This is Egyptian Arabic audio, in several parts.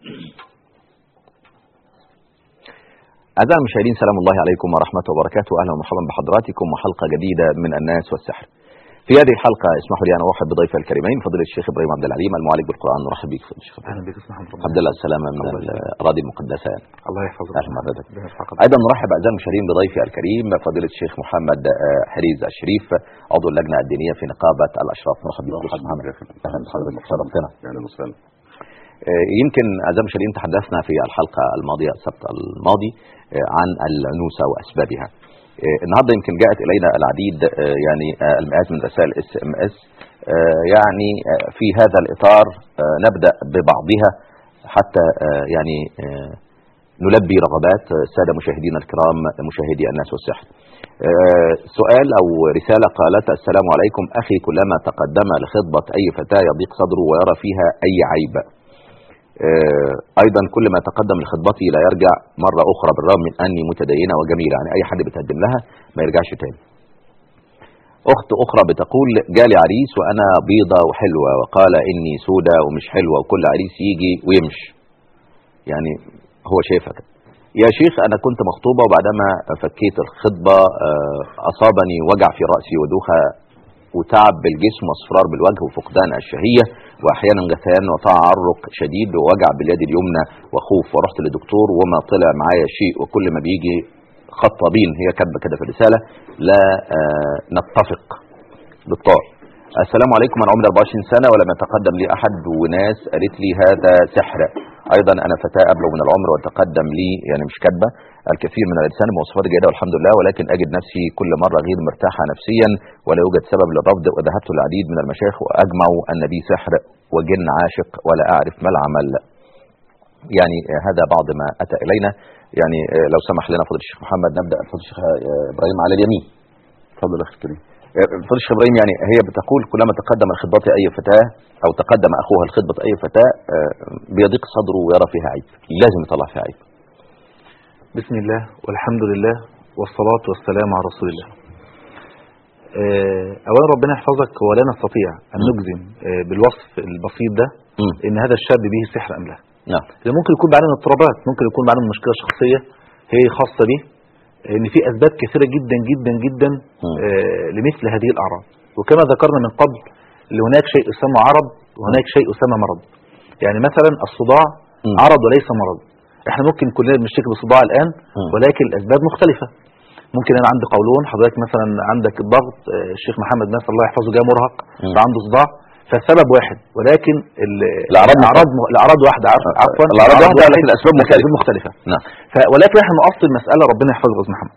أعزائي المشاهدين سلام الله عليكم ورحمة وبركاته أهلا ومرحبا بحضراتكم وحلقة جديدة من الناس والسحر في هذه الحلقة اسمحوا لي أن أرحب بضيفي الكريمين فضيلة الشيخ إبراهيم عبد العليم المعالج بالقرآن نرحب بك فضيلة الشيخ اهلا بك اسمح الله الحمد لله السلامة من الله يسلمك. الأراضي المقدسة يعني. الله يحفظك أهلا بحضرتك. ربنا يرفعك. أيضا نرحب أعزائي المشاهدين بضيفي الكريم فضيلة الشيخ محمد آه، حريز الشريف عضو اللجنة الدينية في نقابة الأشراف مرحبا بك يا شيخ محمد أهلا بحضرتك شرفتنا اهلا وسهلا آه، يمكن أعزائي المشاهدين تحدثنا في الحلقة الماضية السبت الماضي آه، عن العنوسة وأسبابها آه، النهارده يمكن جاءت إلينا العديد آه، يعني آه، المئات من رسائل اس ام اس يعني آه، في هذا الإطار آه، نبدأ ببعضها حتى آه، يعني آه، نلبي رغبات السادة مشاهدينا الكرام مشاهدي الناس والسحر آه، سؤال أو رسالة قالت السلام عليكم أخي كلما تقدم لخطبة أي فتاة يضيق صدره ويرى فيها أي عيب آه، أيضا كل ما تقدم لخطبتي لا يرجع مرة أخرى بالرغم من أني متدينة وجميلة يعني أي حد بتقدم لها ما يرجعش تاني أخت أخرى بتقول جالي عريس وأنا بيضة وحلوة وقال إني سودة ومش حلوة وكل عريس يجي ويمشي يعني هو شايفها كده يا شيخ أنا كنت مخطوبة وبعدما فكيت الخطبة آه، أصابني وجع في رأسي ودوخة وتعب بالجسم واصفرار بالوجه وفقدان الشهية وأحيانا غثيان وتعرق شديد ووجع باليد اليمنى وخوف ورحت لدكتور وما طلع معايا شيء وكل ما بيجي خطابين هي كاتبه كده في الرسالة لا آه، نتفق دكتور السلام عليكم انا عمري 24 سنه ولم يتقدم لي احد وناس قالت لي هذا سحر ايضا انا فتاه ابلغ من العمر وتقدم لي يعني مش كاتبه الكثير من الانسان بمواصفات جيده والحمد لله ولكن اجد نفسي كل مره غير مرتاحه نفسيا ولا يوجد سبب للرفض وذهبت للعديد من المشايخ واجمعوا ان بي سحر وجن عاشق ولا اعرف ما العمل يعني آه، هذا بعض ما اتى الينا يعني آه، لو سمح لنا فضيله الشيخ محمد نبدا فضيله الشيخ آه، ابراهيم على اليمين تفضل اخي الكريم فضل الشيخ ابراهيم يعني هي بتقول كلما تقدم لخطبة اي فتاة او تقدم اخوها لخطبة اي فتاة آه، بيضيق صدره ويرى فيها عيب لازم يطلع فيها عيب بسم الله والحمد لله والصلاة والسلام على رسول الله آه، اولا ربنا يحفظك ولا نستطيع ان م. نجزم آه، بالوصف البسيط ده مم. ان هذا الشاب به سحر ام لا نعم لأن ممكن يكون بعدين اضطرابات ممكن يكون بعدين مشكلة شخصية هي خاصة به ان في اسباب كثيرة جدا جدا جدا مم. آه، لمثل هذه الاعراض وكما ذكرنا من قبل اللي هناك شيء يسمى عرض وهناك شيء يسمى مرض يعني مثلا الصداع مم. عرض وليس مرض احنا ممكن كلنا بنشتكي بالصداع الان مم. ولكن الاسباب مختلفة ممكن انا عندي قولون حضرتك مثلا عندك الضغط آه، الشيخ محمد ناس الله يحفظه جاء مرهق مم. فعنده صداع فالسبب واحد ولكن ال- الأعراض الاعراض م- الاعراض واحده عفوا عفوا الأعراض واحدة واحد، لكن الأسباب لكن مختلفة. الأسباب مختلفة نعم ف... ولكن احنا نؤصل المسألة ربنا يحفظك يا أستاذ محمد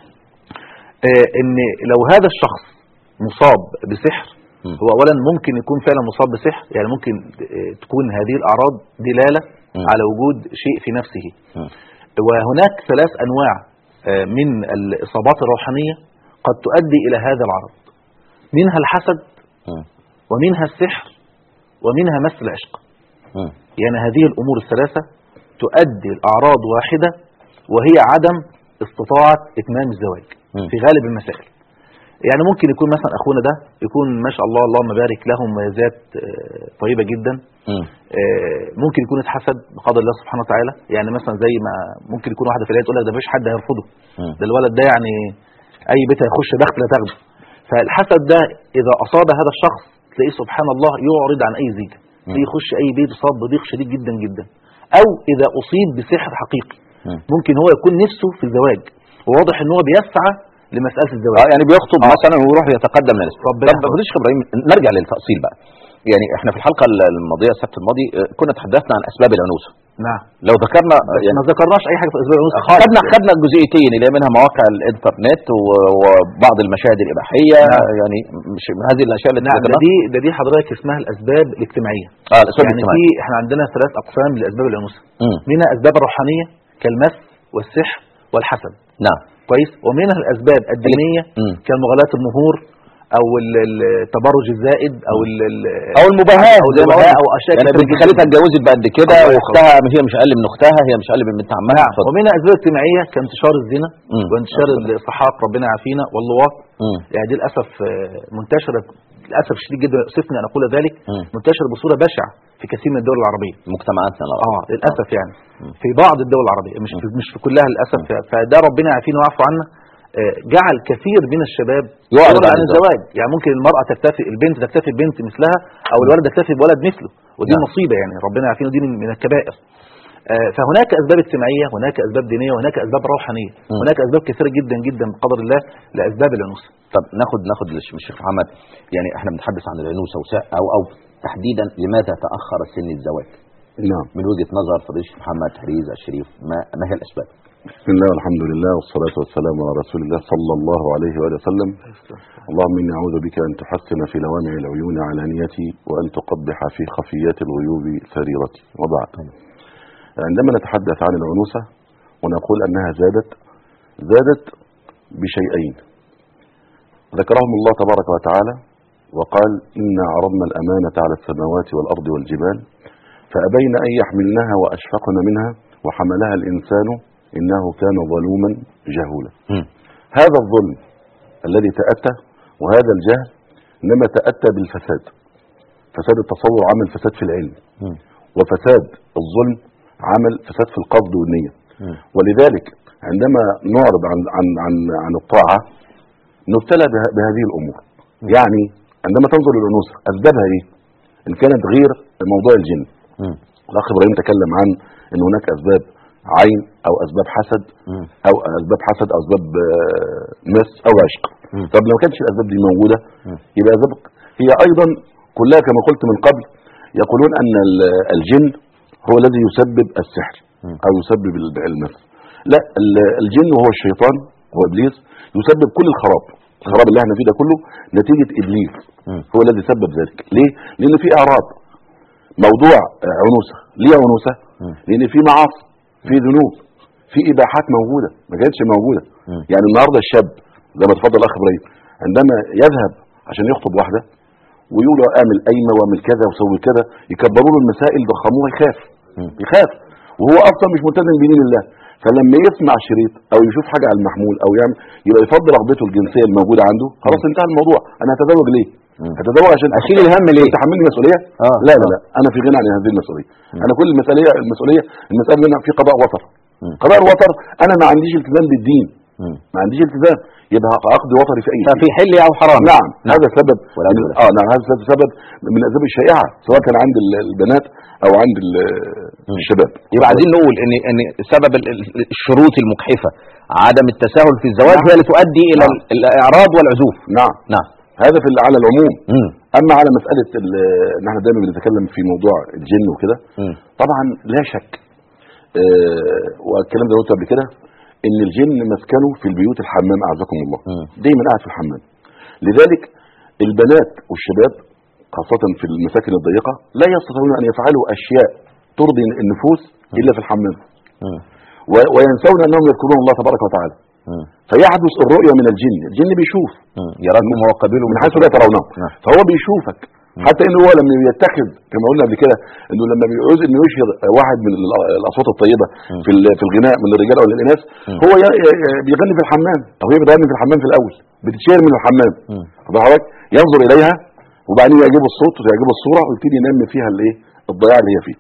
آه ان لو هذا الشخص مصاب بسحر مم. هو اولا ممكن يكون فعلا مصاب بسحر يعني ممكن آه، تكون هذه الاعراض دلالة مم. على وجود شيء في نفسه مم. وهناك ثلاث انواع آه، من الاصابات الروحانية قد تؤدي الى هذا العرض منها الحسد مم. ومنها السحر ومنها مس العشق مم. يعني هذه الأمور الثلاثة تؤدي الأعراض واحدة وهي عدم استطاعة إتمام الزواج مم. في غالب المسائل يعني ممكن يكون مثلا أخونا ده يكون ما شاء الله اللهم بارك له مميزات آه، طيبة جدا مم. آه، ممكن يكون اتحسد بقدر الله سبحانه وتعالى يعني مثلا زي ما ممكن يكون واحدة في العيله تقول لك ده مفيش حد هيرفضه مم. ده الولد ده يعني أي بيت هيخش بخت لا تاخده فالحسد ده إذا أصاب هذا الشخص تلاقيه سبحان الله يعرض عن أي زيجة تلاقيه يخش أي بيت يصاب بضيق شديد جدا جدا أو إذا أصيب بسحر حقيقي مم. ممكن هو يكون نفسه في الزواج وواضح ان هو بيسعى لمسألة الزواج اه يعني بيخطب آه. مثلا ويروح يتقدم لناس ربنا طب يحفظك. فضيله الشيخ ابراهيم نرجع للتأصيل بقى يعني احنا في الحلقة الماضية السبت الماضي آه، كنا تحدثنا عن اسباب العنوسة نعم لو ذكرنا آه، يعني ما ذكرناش اي حاجه في اسباب العنوسه خدنا خدنا الجزئيتين اللي هي منها مواقع الانترنت و- وبعض المشاهد الاباحيه نعم. يعني مش من هذه الاشياء اللي نعم ده ذكرناها دي ده دي حضرتك اسمها الاسباب الاجتماعيه اه الاسباب يعني في الاجتماعيه احنا عندنا ثلاث اقسام لاسباب العنوسه مم. منها اسباب روحانيه كالمس والسحر والحسد نعم كويس ومنها الاسباب الدينيه مم. كالمغالاة المهور او ال- ال- التبرج الزائد او ال- ال- او المباهاه او زي ما الوباء قلنا. او اشياء يعني كتيرة بنت جداً. خالتها اتجوزت بعد كده الله واختها هي مش اقل من اختها هي مش اقل من بنت عمها نعم اتفضل. ومنها اسباب اجتماعيه كانتشار الزنا مم. وانتشار الصحاق ربنا يعافينا واللواط مم. يعني دي للاسف آه، منتشره للاسف الشديد جدا يؤسفني ان اقول ذلك مم. منتشره بصوره بشعه في كثير من الدول العربيه مجتمعاتنا العربية. اه للاسف يعني في بعض الدول العربيه مش في مش في كلها للاسف فده ربنا يعافينا ويعفو عنا آه، جعل كثير من الشباب يعرض يعرض عن عن الزواج يعني ممكن المراه تكتفي البنت تكتفي ببنت مثلها او الولد يكتفي بولد مثله ودي نعم. مصيبه يعني ربنا يعافينا ودي من, من الكبائر آه، فهناك اسباب اجتماعيه هناك اسباب دينيه وهناك اسباب روحانيه مم. هناك اسباب كثيره جدا جدا بقدر الله لاسباب العنوسه طب ناخد ناخد الش- الشيخ محمد يعني احنا بنتحدث عن العنوسه وسا- او او تحديدا لماذا تاخر سن الزواج؟ نعم من وجهه نظر فضيله الشيخ محمد حريز الشريف ما ما هي الاسباب؟ بسم الله والحمد لله والصلاة والسلام على رسول الله صلى الله عليه وآله وسلم اللهم إني أعوذ بك أن تحسن في لوامع العيون علانيتي وأن تقبح في خفيات الغيوب سريرتي وبعد عندما نتحدث عن العنوسة ونقول أنها زادت زادت بشيئين ذكرهم الله تبارك وتعالى وقال إنا عرضنا الأمانة على السماوات والأرض والجبال فأبين أن يحملنها وأشفقن منها وحملها الإنسان إنه كان ظلوما جهولا مم. هذا الظلم الذي تأتى وهذا الجهل إنما تأتى بالفساد فساد التصور عمل فساد في العلم مم. وفساد الظلم عمل فساد في القصد والنية مم. ولذلك عندما نعرض عن عن عن عن الطاعة نبتلى به- بهذه الأمور يعني عندما تنظر للأنوثة أسبابها إيه؟ إن كانت غير موضوع الجن مم. الأخ إبراهيم تكلم عن أن هناك أسباب عين أو أسباب حسد مم. أو أسباب حسد أو أسباب آه، مس أو عشق مم. طب لو كانتش الأسباب دي موجودة مم. يبقى أسباب هي أيضا كلها كما قلت من قبل يقولون أن ال- الجن هو الذي يسبب السحر مم. أو يسبب ال- المس لا ال- الجن وهو الشيطان هو إبليس يسبب كل الخراب الخراب اللي احنا فيه ده كله نتيجة إبليس مم. هو الذي سبب ذلك ليه؟ لأن في أعراض موضوع آه، عنوسة ليه عنوسة؟ مم. لأن في معاصي في ذنوب في إباحات موجودة ما كانتش موجودة مم. يعني النهارده الشاب زي ما تفضل الأخ إبراهيم عندما يذهب عشان يخطب واحدة ويقول له اعمل قايمة واعمل كذا وسوي كذا يكبروا له المسائل ضخموها يخاف مم. يخاف وهو أصلا مش ملتزم بدين الله فلما يسمع شريط او يشوف حاجه على المحمول او يعمل يبقى يفضل رغبته الجنسيه الموجوده عنده خلاص انتهى الموضوع انا هتزوج ليه مم. هتزوج عشان اشيل الهم ليه؟ تحملني مسؤوليه آه. لا لا لا انا في غنى عن هذه المسؤوليه انا كل المسؤوليه المسؤوليه المساله ان أنا في قضاء وطر مم. قضاء الوطر انا ما عنديش التزام بالدين مم. ما عنديش التزام يبقى اقضي وطري في اي شيء ففي حل او حرام نعم هذا سبب ولا من- ولا. اه نعم هذا سبب من الاسباب الشائعه سواء كان عند ال- البنات او عند ال- الشباب يبقى عايزين نقول ان ان سبب ال- ال- الشروط المجحفه عدم التساهل في الزواج نعم. هي اللي تؤدي الى نعم. ال- الاعراض والعزوف نعم نعم هذا في ال- على العموم مم. اما على مساله ال- ان احنا دايما بنتكلم في موضوع الجن وكده مم. طبعا لا شك آه والكلام ده قلته قبل كده ان الجن مسكنه في البيوت الحمام اعزكم الله مم. دايما قاعد في الحمام لذلك البنات والشباب خاصة في المساكن الضيقة لا يستطيعون أن يفعلوا أشياء ترضي النفوس إلا في الحمام مم. و- وينسون أنهم يذكرون الله تبارك وتعالى مم. فيحدث الرؤية من الجن الجن بيشوف مم. يراكم هو قبيله من حيث لا ترونه نعم. فهو بيشوفك حتى انه هو لما يتخذ كما قلنا قبل كده انه لما بيعوز انه يشهر واحد من ال- الاصوات الطيبه في ال- في الغناء من الرجال او الاناث هو ي- ي- بيغني في الحمام او هي بتغني في الحمام في الاول بتتشهر من الحمام مم. واخد بالك؟ ينظر اليها وبعدين يعجبه الصوت ويعجبه الصوره ويبتدي ينمي فيها الايه الضياع اللي هي فيه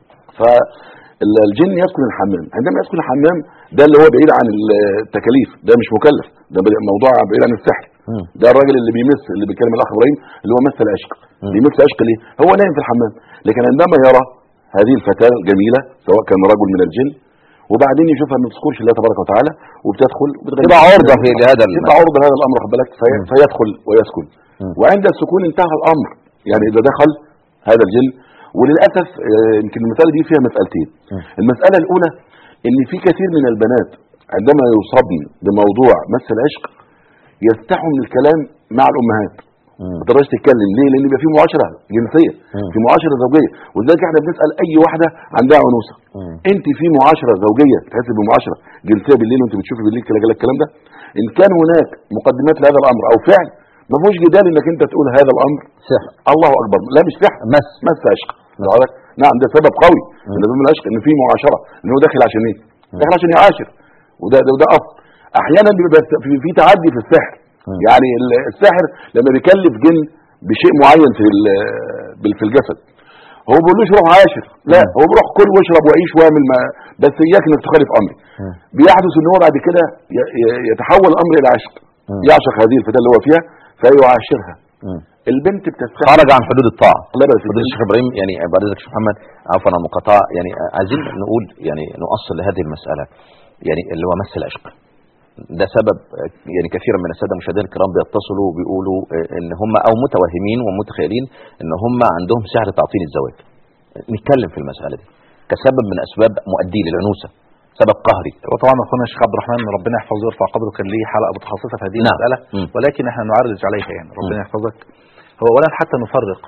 فالجن يسكن الحمام عندما يسكن الحمام ده اللي هو بعيد عن التكاليف ده مش مكلف ده موضوع بعيد عن السحر مم. ده الراجل اللي بيمس اللي بيتكلم الاخ ابراهيم اللي هو مس العشق بيمس عشق ليه هو نايم في الحمام لكن عندما يرى هذه الفتاه الجميله سواء كان رجل من الجن وبعدين يشوفها ما تذكرش الله تبارك وتعالى وبتدخل وبتغني تبقى عرضة في لهذا الم- تبقى عرضه لهذا الامر خد بالك في- فيدخل ويسكن مم. وعند السكون انتهى الامر يعني اذا دخل هذا الجن وللاسف آه، يمكن المساله دي فيها مسالتين مم. المساله الاولى ان في كثير من البنات عندما يصابن بموضوع مس العشق يستحوا من الكلام مع الامهات مم. ما تقدرش تتكلم ليه لان بيبقى في معاشره جنسيه مم. في معاشره زوجيه ولذلك احنا بنسال اي واحده عندها عنوسه مم. انت في معاشره زوجيه تحس بمعاشره جنسيه بالليل وانت بتشوفي بالليل كده جالك الكلام ده ان كان هناك مقدمات لهذا الامر او فعل ما فيهوش جدال انك انت تقول هذا الامر سحر الله اكبر لا مش سحر مس مس عشق واخد بالك؟ نعم ده سبب قوي ان ده من العشق ان في معاشره ان هو داخل عشان ايه داخل عشان يعاشر وده ده, ده اصل احيانا بيبقى في, في تعدي في السحر مم. يعني ال- الساحر لما بيكلف جن بشيء معين في ال- بال- في الجسد هو بيقولوش روح عاشر لا مم. هو بيروح كل واشرب وعيش واعمل ما بس اياك انك تخالف امري مم. بيحدث ان هو بعد كده ي- ي- يتحول الامر الى عشق مم. يعشق هذه الفتاه اللي هو فيها فيعاشرها مم. البنت بتستحي خرج عن حدود الطاعه الله يبارك فيك. فضيلة الشيخ ابراهيم يعني بعد اذنك شيخ محمد عفوا عن المقاطعه يعني عايزين نقول يعني نؤصل لهذه المساله يعني اللي هو مس العشق ده سبب آه، يعني كثيرا من الساده المشاهدين الكرام بيتصلوا وبيقولوا آه، ان هم او متوهمين ومتخيلين ان هم عندهم سعر تعطيل الزواج نتكلم في المساله دي كسبب من اسباب مؤدي للعنوسه سبب قهري وطبعا اخونا الشيخ عبد الرحمن ربنا يحفظه ويرفع قدره كان ليه حلقه متخصصه في هذه نعم. المساله مم. ولكن احنا نعرج عليها يعني ربنا يحفظك هو اولا حتى نفرق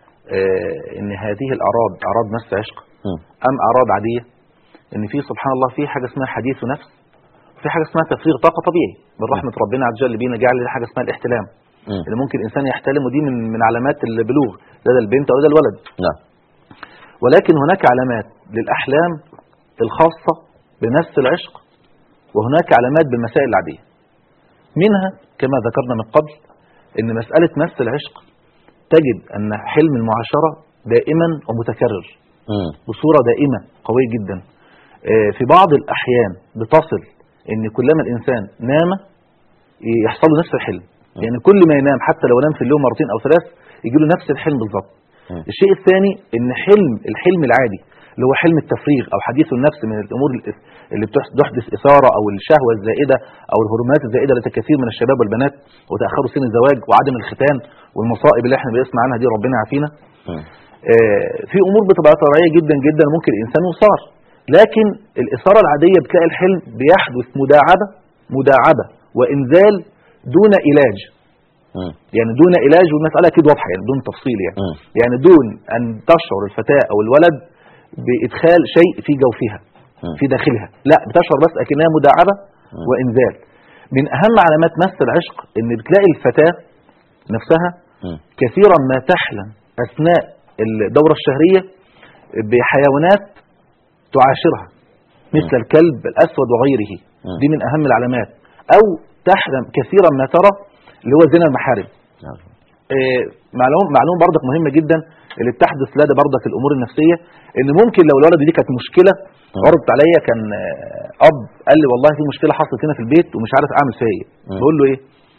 آه ان هذه الاعراض اعراض مس عشق مم. ام اعراض عاديه ان في سبحان الله في حاجه اسمها حديث نفس وفي حاجه اسمها تفريغ طاقه طبيعي من رحمه ربنا عز وجل بينا جعل لنا حاجه اسمها الاحتلام مم. اللي ممكن الانسان يحتلم ودي من من علامات البلوغ ده, ده البنت او ده الولد نعم ولكن هناك علامات للأحلام الخاصة بمس العشق وهناك علامات بالمسائل العادية منها كما ذكرنا من قبل أن مسألة مس العشق تجد أن حلم المعاشرة دائما ومتكرر مم. بصورة دائمة قوية جدا آه، في بعض الأحيان بتصل أن كلما الإنسان نام يحصل له نفس الحلم يعني كل ما ينام حتى لو نام في اليوم مرتين أو ثلاث يجي له نفس الحلم بالظبط مم. الشيء الثاني ان حلم الحلم العادي اللي هو حلم التفريغ او حديث النفس من الامور الإث- اللي بتح- بتحدث اثاره او الشهوه الزائده او الهرمونات الزائده لدى كثير من الشباب والبنات وتاخروا سن الزواج وعدم الختان والمصائب اللي احنا بنسمع عنها دي ربنا يعافينا مم. آه، في امور بتبقى طبيعيه جدا جدا ممكن الانسان يصار لكن الاثاره العاديه بتلاقي الحلم بيحدث مداعبه مداعبه وانزال دون علاج مم. يعني دون علاج والمسألة أكيد واضحة يعني دون تفصيل يعني مم. يعني دون أن تشعر الفتاة أو الولد بإدخال شيء في جوفها مم. في داخلها لا بتشعر بس أكنها مداعبة وإنزال من أهم علامات مس العشق إن بتلاقي الفتاة نفسها مم. كثيرا ما تحلم أثناء الدورة الشهرية بحيوانات تعاشرها مثل الكلب الأسود وغيره مم. دي من أهم العلامات أو تحلم كثيرا ما ترى اللي هو زنا المحارم نعم. آه، معلوم معلوم برضك مهمه جدا اللي بتحدث لدى برضك الامور النفسيه ان ممكن لو الولد دي كانت مشكله عرضت عليا كان آه، اب قال لي والله في مشكله حصلت هنا في البيت ومش عارف اعمل فيها ايه مم. بقول له ايه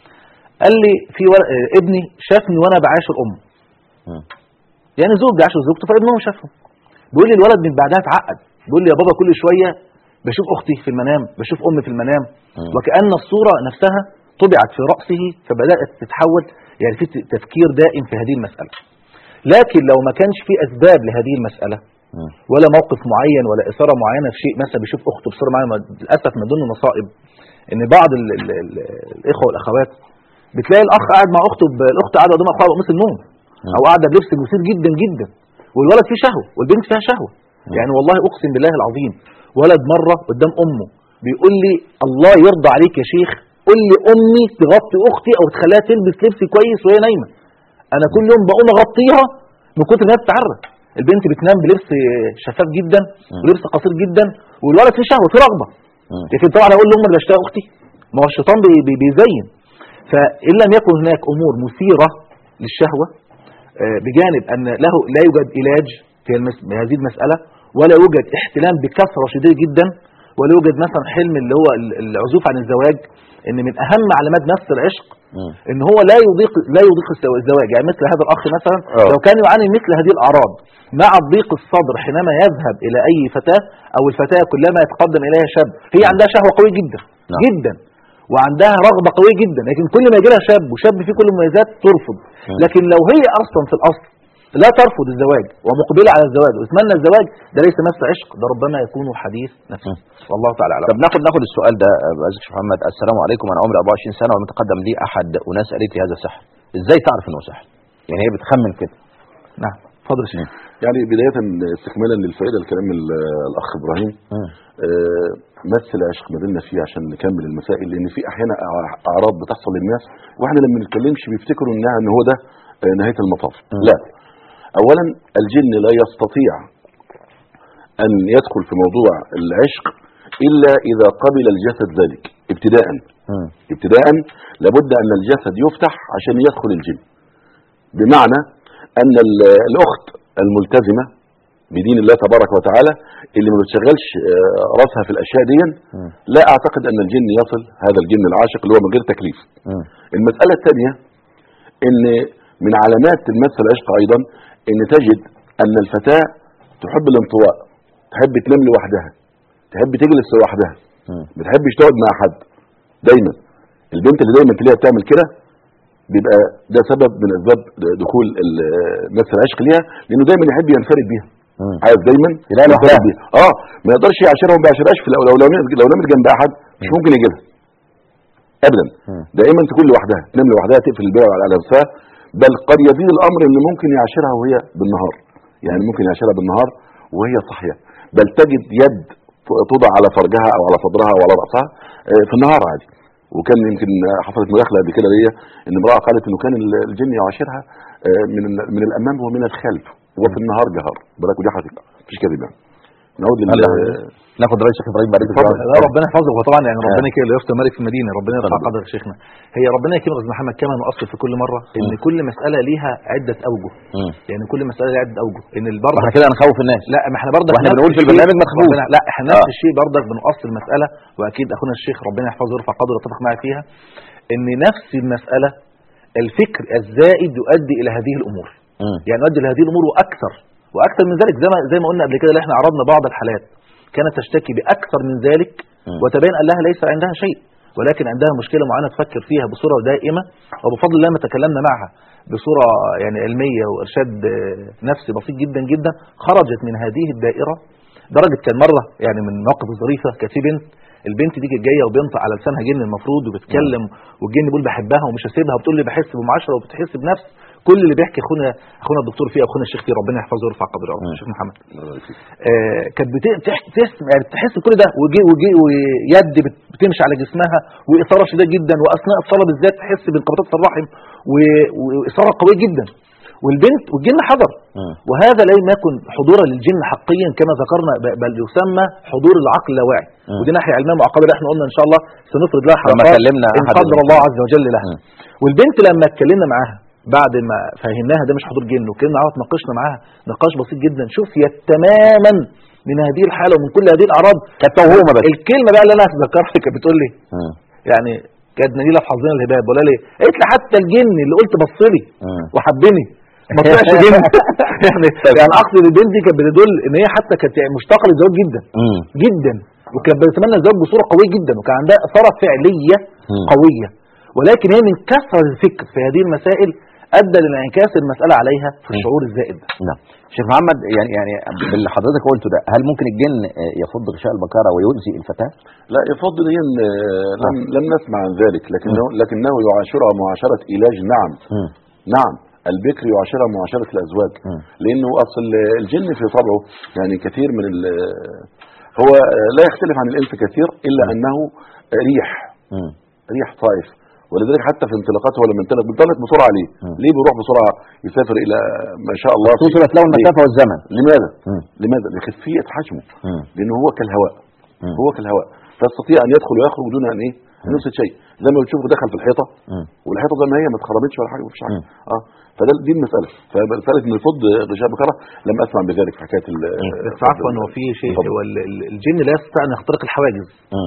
قال لي في ور... آه، ابني شافني وانا بعاشر امه مم. يعني زوج بيعاشر زوجته فابنهم شافهم بيقول لي الولد من بعدها اتعقد بيقول لي يا بابا كل شويه بشوف اختي في المنام بشوف امي في المنام مم. وكأن الصورة نفسها طبعت في رأسه فبدأت تتحول يعني في تفكير دائم في هذه المسألة لكن لو ما كانش في أسباب لهذه المسألة مم. ولا موقف معين ولا إثارة معينة في شيء مثلا بيشوف أخته بصورة معينة للأسف من ضمن المصائب إن بعض ال ال ال الإخوة والأخوات بتلاقي الأخ قاعد مع أخته ب- الأخت قاعدة قدام أخوها بقميص النوم أو قاعدة بلبس مثير جدا جدا والولد فيه شهوة والبنت فيها شهوة يعني والله أقسم بالله العظيم ولد مرة قدام أمه بيقول لي الله يرضى عليك يا شيخ قول لي أمي تغطي أختي أو تخليها تلبس لبس كويس وهي نايمة أنا كل يوم بقوم أغطيها من كتر ما هي بتتعرق البنت بتنام بلبس شفاف جدا ولبس قصير جدا والولد فيه شهوة فيه رغبة مم. لكن طبعا اقول لهم اللي بشتغل اختي ما هو الشيطان بي- بي- بيزين فان لم يكن هناك امور مثيره للشهوه آه، بجانب ان له لا يوجد علاج في المس- هذه المساله ولا يوجد احتلام بكثره شديده جدا ولا يوجد مثلا حلم اللي هو ال- العزوف عن الزواج ان من اهم علامات نفس العشق مم. ان هو لا يضيق لا يضيق الزو- الزواج يعني مثل هذا الاخ مثلا آه. لو كان يعاني مثل هذه الاعراض مع ضيق الصدر حينما يذهب الى اي فتاه او الفتاه كلما يتقدم اليها شاب هي عندها شهوه قويه جدا نعم. جدا وعندها رغبه قويه جدا لكن كل ما يجي لها شاب وشاب فيه كل المميزات ترفض مم. لكن لو هي اصلا في الاصل لا ترفض الزواج ومقبله على الزواج وتتمنى الزواج ده ليس مس عشق ده ربما يكون حديث نفس مم. والله تعالى اعلم طب ناخد ناخد السؤال ده آه، بعزك شيخ محمد السلام عليكم انا عمري 24 سنه ولم يتقدم لي احد اناس قالت لي هذا سحر ازاي تعرف انه سحر يعني هي بتخمن كده نعم اتفضل يا شيخ يعني بداية استكمالا للفائدة الكلام ال- الأخ إبراهيم مم. آه، مس العشق ما زلنا فيه عشان نكمل المسائل لأن في أحيانا أع- أعراض بتحصل للناس وإحنا لما نتكلمش بيفتكروا إنها إن هو ده آه، نهاية المطاف مم. لا أولا الجن لا يستطيع أن يدخل في موضوع العشق إلا إذا قبل الجسد ذلك ابتداء مم. ابتداء لابد أن الجسد يفتح عشان يدخل الجن بمعنى أن ال- الأخت الملتزمه بدين الله تبارك وتعالى اللي ما بتشغلش آه، راسها في الاشياء دي مم. لا اعتقد ان الجن يصل هذا الجن العاشق اللي هو من غير تكليف مم. المساله الثانيه ان من علامات المس العشق ايضا ان تجد ان الفتاه تحب الانطواء تحب تنام لوحدها تحب تجلس لوحدها مم. ما بتحبش تقعد مع حد دايما البنت اللي دايما تلاقيها بتعمل كده بيبقى ده سبب من اسباب دخول ال- مس العشق ليها لانه دايما يحب ينفرد بيها مم. عايز دايما يلاقي ينفرد لوحدها. بيها اه ما يقدرش يعاشرها وما بيعاشرهاش في لو لو لو نمت- لو نامت جنب احد مش ممكن يجي لها ابدا مم. دائما تكون لوحدها تنام لوحدها تقفل الباب على على نفسها بل قد يزيد الامر ان ممكن يعاشرها وهي بالنهار يعني ممكن يعاشرها بالنهار وهي صاحيه بل تجد يد توضع على فرجها او على صدرها او على راسها آه، في النهار عادي وكان يمكن آه، حصلت مداخله قبل كده ليا ان امراه قالت انه كان ال- الجن يعاشرها آه، من من الامام ومن الخلف وفي النهار جهر بالك ودي حقيقه مفيش كذب يعني نعود لل هلا. ناخد رئيس الشيخ ابراهيم بعد اتفضل. لا ربنا يحفظك وطبعا يعني آه. ربنا كده اللي يفتح ملك في المدينه ربنا يرفع اتفضل. قدر شيخنا هي ربنا يكرمك يا أستاذ محمد كما نؤصل في كل مره ان مم. كل مساله ليها عده اوجه مم. يعني كل مساله ليها عده اوجه ان البرد واحنا كده هنخوف الناس لا ما احنا برضك واحنا نفس بنقول في الشيء- البرنامج ما تخافوش. ربنا- لا احنا نفس آه. الشيء برضك بنؤصل المساله واكيد اخونا الشيخ ربنا يحفظه ويرفع قدره ويتفق معي فيها ان نفس المساله الفكر الزائد يؤدي الى هذه الامور مم. يعني يؤدي الى هذه الامور واكثر واكثر من ذلك زي ما زي ما قلنا قبل كده اللي احنا عرضنا بعض الحالات كانت تشتكي باكثر من ذلك مم. وتبين ان لها ليس عندها شيء ولكن عندها مشكله معينه تفكر فيها بصوره دائمه وبفضل الله ما تكلمنا معها بصوره يعني علميه وارشاد آه، نفسي بسيط جدا جدا خرجت من هذه الدائره درجه كان مره يعني من المواقف الظريفه كانت في بنت البنت دي كانت جايه وبينطق على لسانها جن المفروض وبتتكلم والجن بيقول بحبها ومش هسيبها وبتقول لي بحس بمعاشره وبتحس بنفس كل اللي بيحكي اخونا اخونا الدكتور فيه اخونا الشيخ فيه ربنا يحفظه ويرفع قدره مم. الشيخ محمد آه، كانت بت- تح- تسمع يعني تحس بكل ده وجي وجي ويد بت- بتمشي على جسمها واثاره شديده جدا واثناء الصلاه بالذات تحس بانقباضات في الرحم و- واثاره قويه جدا والبنت والجن حضر مم. وهذا لم يكن حضورا للجن حقيا كما ذكرنا ب- بل يسمى حضور العقل اللاواعي مم. ودي ناحيه علميه معقده احنا قلنا ان شاء الله سنفرد لها لما حلقات كلمنا ان أحد قدر الله عز وجل لها مم. والبنت لما اتكلمنا معاها بعد ما فهمناها ده مش حضور جن واتكلمنا معاها وتناقشنا معاها نقاش بسيط جدا شفيت تماما من هذه الحاله ومن كل هذه الاعراض كانت توهومه بس الكلمه بقى اللي انا هتذكرها كانت بتقول لي مم. يعني كانت نجيله في حظنا الهباب ولا ليه قالت لي حتى الجن اللي قلت بص لي مم. وحبني ما طلعش جن يعني يعني اقصد البنت دي كانت بتدل ان هي حتى كانت يعني مشتاقه للزواج جدا مم. جدا وكانت بتتمنى الزواج بصوره قويه جدا وكان عندها اثاره فعليه مم. قويه ولكن هي من كثره الفكر في هذه المسائل ادى لانعكاس المساله عليها في الشعور الزائد ده نعم شيخ محمد يعني يعني باللي حضرتك قلته ده هل ممكن الجن آه، يفض غشاء البكاره ويؤذي الفتاه؟ لا يفضل هي آه، لم لم نسمع عن ذلك لكنه لكنه يعاشرها معاشره علاج نعم مم. نعم البكر يعاشرها معاشره الازواج مم. لانه اصل الجن في طبعه يعني كثير من ال- هو لا يختلف عن الانس كثير الا انه ريح مم. ريح طائف ولذلك حتى في انطلاقاته هو لما انطلق بينطلق بسرعه ليه؟ مم. ليه بيروح بسرعه يسافر الى ما شاء الله في- توصلت له ليه؟ المسافه والزمن لماذا؟ مم. لماذا؟ لخفيه حجمه مم. لانه هو كالهواء مم. هو كالهواء فيستطيع ان يدخل ويخرج دون ان ايه؟ أن يفسد شيء زي ما بتشوفه دخل في الحيطه مم. والحيطه زي ما هي ما اتخربتش ولا حاجه مفيش حاجه مم. اه فده دي المساله فمساله ان يفض غشاء بكره لم اسمع بذلك في حكايه ال- بس عفوا هو في شيء اتفضل. هو ال- ال- الجن لا يستطيع ان يخترق الحواجز مم.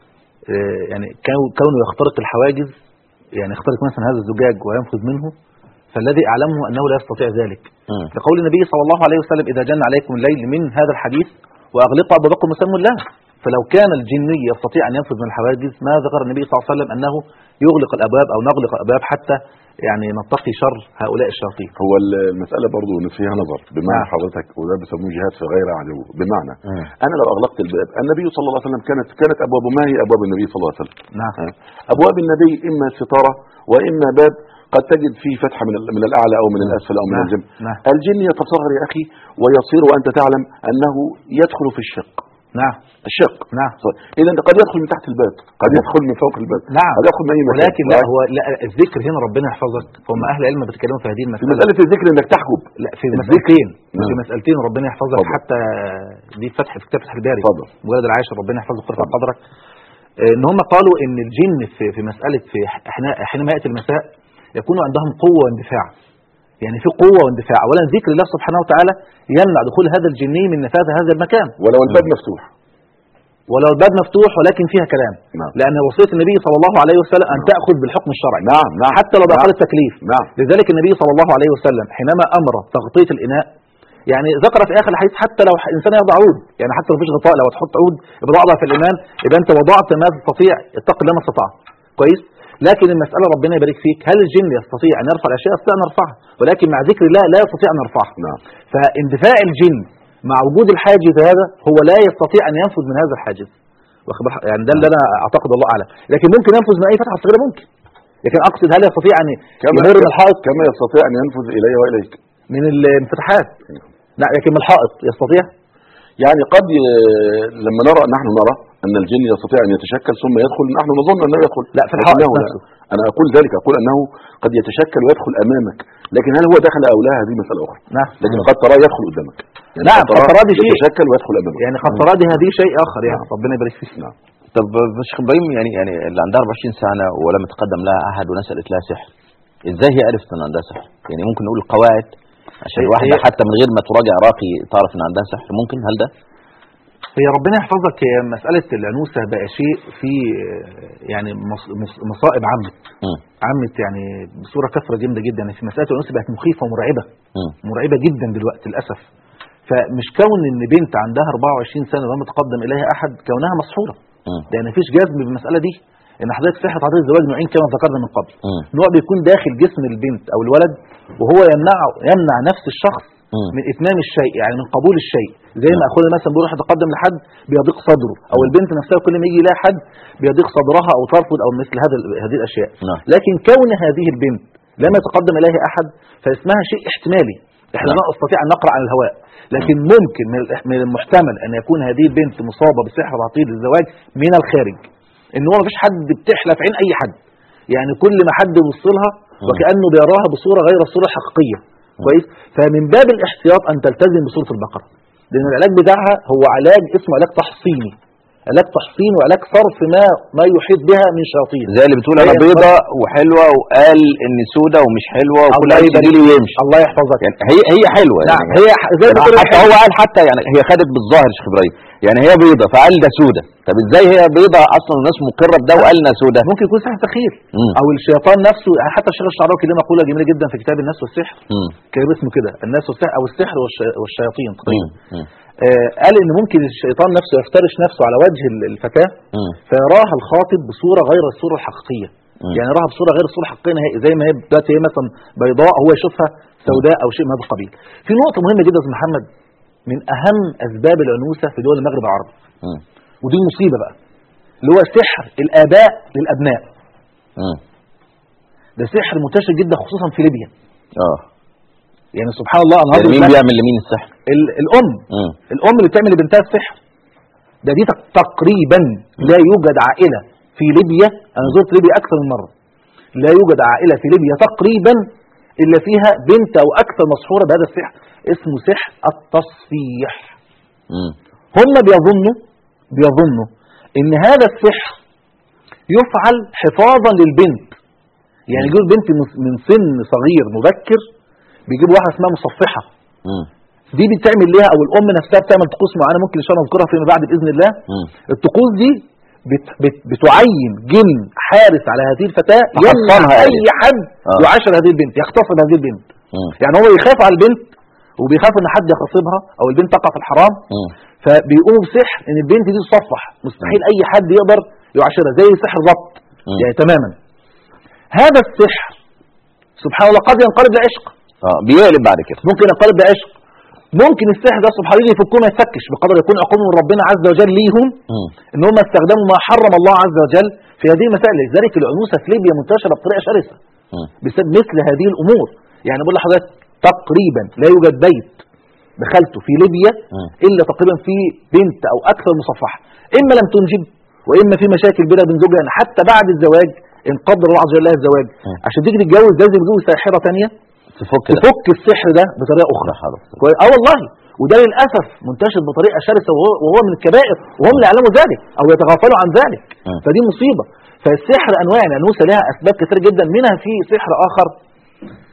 آه، يعني كون- كونه يخترق الحواجز يعني يخترق مثلا هذا الزجاج وينفذ منه فالذي اعلمه انه لا يستطيع ذلك مم. لقول النبي صلى الله عليه وسلم اذا جن عليكم الليل من هذا الحديث واغلقوا ابوابكم وسموا الله فلو كان الجني يستطيع ان ينفذ من الحواجز ما ذكر النبي صلى الله عليه وسلم انه يغلق الابواب او نغلق الابواب حتى يعني نتقي شر هؤلاء الشياطين هو ال- المساله برضو ان فيها نظر بمعنى نعم. حضرتك وده بيسموه جهاد في غير عدو بمعنى مم. انا لو اغلقت الباب النبي صلى الله عليه وسلم كانت كانت ابوابه ما هي ابواب النبي صلى الله عليه وسلم نعم ها؟ ابواب النبي اما ستاره واما باب قد تجد فيه فتحه من ال- من الاعلى او من الاسفل او من نعم. الجنب نعم. الجن يتصغر يا اخي ويصير وانت تعلم انه يدخل في الشق نعم الشق نعم اذا انت قد يدخل من تحت الباب قد يدخل من فوق الباب نعم. قد يدخل من اي مكان ولكن لا هو لا الذكر هنا ربنا يحفظك هم اهل العلم بيتكلموا في هذه في المساله مساله الذكر انك تحجب لا في الذكر. مسألتين نعم. في مسألتين ربنا يحفظك اتفضل. حتى دي فتح في كتاب فتح الباري اتفضل. مجلد العاشر ربنا يحفظك ويرفع اتفضل. قدرك آه، ان هم قالوا ان الجن في في مسألة في حين- حينما يأتي المساء يكون عندهم قوة واندفاع يعني في قوه واندفاع اولا ذكر الله سبحانه وتعالى يمنع دخول هذا الجني من نفاذ هذا المكان ولو الباب مفتوح ولو الباب مفتوح ولكن فيها كلام نعم. لان وصيه النبي صلى الله عليه وسلم ان تاخذ بالحكم الشرعي نعم نعم حتى لو باقل نعم. التكليف نعم لذلك النبي صلى الله عليه وسلم حينما امر تغطيه الاناء يعني ذكر في اخر الحديث حتى لو انسان يضع عود يعني حتى لو مفيش غطاء لو تحط عود بضعضها في الاناء يبقى انت وضعت ما تستطيع اتق الله ما استطاع كويس لكن المساله ربنا يبارك فيك هل الجن يستطيع ان يرفع الاشياء يستطيع ان يرفعها ولكن مع ذكر الله لا يستطيع ان يرفعها نعم فاندفاع الجن مع وجود الحاجز هذا هو لا يستطيع ان ينفذ من هذا الحاجز واخد بالك؟ يعني ده اللي انا اعتقد الله اعلم لكن ممكن ينفذ من اي فتحه صغيره ممكن لكن اقصد هل يستطيع ان كما يمر من الحائط كما يستطيع ان ينفذ الي واليك من الانفتاحات لا لكن من الحائط يستطيع يعني قد ي... لما نرى نحن نرى ان الجن يستطيع ان يتشكل ثم يدخل نحن نظن انه يدخل لا في الحائط لكنه لا. نفسه انا اقول ذلك اقول انه قد يتشكل ويدخل امامك لكن هل هو دخل او لا هذه مساله اخرى نعم لكن قد تراه يدخل قدامك يعني نعم، قد تراه قد تراه دي شيء. يتشكل ويدخل امامك يعني قد ترى دي هذه شيء اخر يعني نعم. ربنا يبارك فيك نعم طب شيخ ابراهيم يعني يعني اللي عندها 24 سنه ولم يتقدم لها احد وناس قالت لها سحر ازاي هي عرفت ان عندها سحر؟ يعني ممكن نقول القواعد عشان هي- الواحده هي- حتى من غير ما تراجع راقي تعرف ان عندها سحر ممكن هل ده؟ هي ربنا يحفظك هي مساله العنوسه بقى شيء في يعني مص- مص- مصائب عمت مم. عمت يعني بصوره كثره جامده جدا يعني في مساله العنوسه بقت مخيفه ومرعبه مم. مرعبه جدا دلوقتي للاسف فمش كون ان بنت عندها 24 سنه لم يتقدم اليها احد كونها مسحوره مم. لان مفيش جذب بالمساله دي ان حضرتك سحر حضرتك الزواج نوعين كما ذكرنا من قبل مم. نوع بيكون داخل جسم البنت او الولد وهو يمنعه يمنع نفس الشخص مم. من اتمام الشيء يعني من قبول الشيء زي ما اخونا مثلا بيروح يتقدم لحد بيضيق صدره او البنت نفسها كل ما يجي يلاقي حد بيضيق صدرها او ترفض او مثل هذا هذه الاشياء نعم. لكن كون هذه البنت لم يتقدم اليها احد فاسمها شيء احتمالي احنا نعم. لا نستطيع ان نقرا عن الهواء لكن ممكن من الإح- من المحتمل ان يكون هذه البنت مصابه بسحر تعطيل الزواج من الخارج ان هو مفيش حد بتحلى في عين اي حد يعني كل ما حد يبص لها وكانه بيراها بصوره غير الصوره الحقيقيه كويس فمن باب الاحتياط ان تلتزم بصوره البقره لان العلاج بتاعها هو علاج اسمه علاج تحصيني علاج تحصين وعلاج صرف ما ما يحيط بها من شياطين زي اللي بتقول انا هي- بيضه وحلوه وقال ان سودة ومش حلوه وكل الله واحد يبارك يجي لي فيك. ويمشي الله يحفظك يعني هي هي حلوه نعم يعني هي ح- زي ما يعني تقول حتى هو قال حتى يعني هي خدت بالظاهر يا شيخ ابراهيم يعني هي بيضه فقال ده سودة طب ازاي هي بيضه اصلا الناس مقره بده وقال انها سودة ممكن يكون سحر سخير مم. او الشيطان نفسه يعني حتى الشيخ الشعراوي كان له مقوله جميله جدا في كتاب الناس والسحر مم. كان اسمه كده الناس والسحر او السحر والش- والشياطين مم. تقريبا مم. آه قال ان ممكن الشيطان نفسه يفترش نفسه على وجه ال- الفتاه مم. فيراها الخاطب بصوره غير الصوره الحقيقيه مم. يعني يراها بصوره غير الصوره الحقيقيه نهائي زي ما هي دلوقتي هي مثلا بيضاء هو يشوفها سوداء او شيء من هذا القبيل في نقطه مهمه جدا يا أستاذ محمد من اهم اسباب العنوسه في دول المغرب العربي مم. ودي مصيبه بقى اللي هو سحر الاباء للابناء مم. ده سحر منتشر جدا خصوصا في ليبيا اه يعني سبحان الله انا يعني هضرب مين مثل. بيعمل لمين السحر ال- الام مم. الام اللي بتعمل لبنتها السحر ده دي تق- تقريبا لا يوجد عائله في ليبيا انا زرت ليبيا اكثر من مره لا يوجد عائله في ليبيا تقريبا الا فيها بنت او اكثر مسحوره بهذا السحر اسمه سحر التصفيح مم. هم بيظنوا بيظنوا ان هذا السحر يفعل حفاظا للبنت يعني يجيبوا البنت من- من سن صغير مبكر بيجيبوا واحده اسمها مصفحه مم. دي بتعمل ليها او الام نفسها بتعمل طقوس معينه ممكن ان شاء الله نذكرها فيما بعد باذن الله مم. الطقوس دي بت بت بتعين جن حارس على هذه الفتاه يمنع تحصنها اي يعني. حد آه. يعاشر هذه البنت يغتصب هذه البنت مم. يعني هو يخاف على البنت وبيخاف ان حد يغتصبها او البنت تقع في الحرام مم. فبيقوموا بسحر ان البنت دي تصفح مستحيل اي حد يقدر يعاشرها زي سحر ضبط مم. يعني تماما هذا السحر سبحان الله قد ينقلب لعشق اه بيقلب بعد كده ممكن ينقلب لعشق ممكن السحر ده سبحان الله يفكوه ما يتفكش بقدر يكون عقوبه من ربنا عز وجل ليهم مم. ان هم استخدموا ما حرم الله عز وجل في هذه المسائل لذلك العنوسه في ليبيا منتشره بطريقه شرسه مم. بسبب مثل هذه الامور يعني بقول لحضرتك تقريبا لا يوجد بيت دخلته في ليبيا مم. الا تقريبا في بنت او اكثر مصفحه اما لم تنجب واما في مشاكل بينها وبين زوجها يعني حتى بعد الزواج ان قدر الله عز وجل لها الزواج مم. عشان تيجي تتجوز لازم تجوز ساحره ثانيه تفك ده تفك السحر ده بطريقه اخرى كويس؟ اه والله وده للاسف منتشر بطريقه شرسه وهو, وهو من الكبائر وهم لا يعلموا ذلك او يتغافلوا عن ذلك مم. فدي مصيبه فالسحر انواع الانوثه لها اسباب كثيره جدا منها في سحر اخر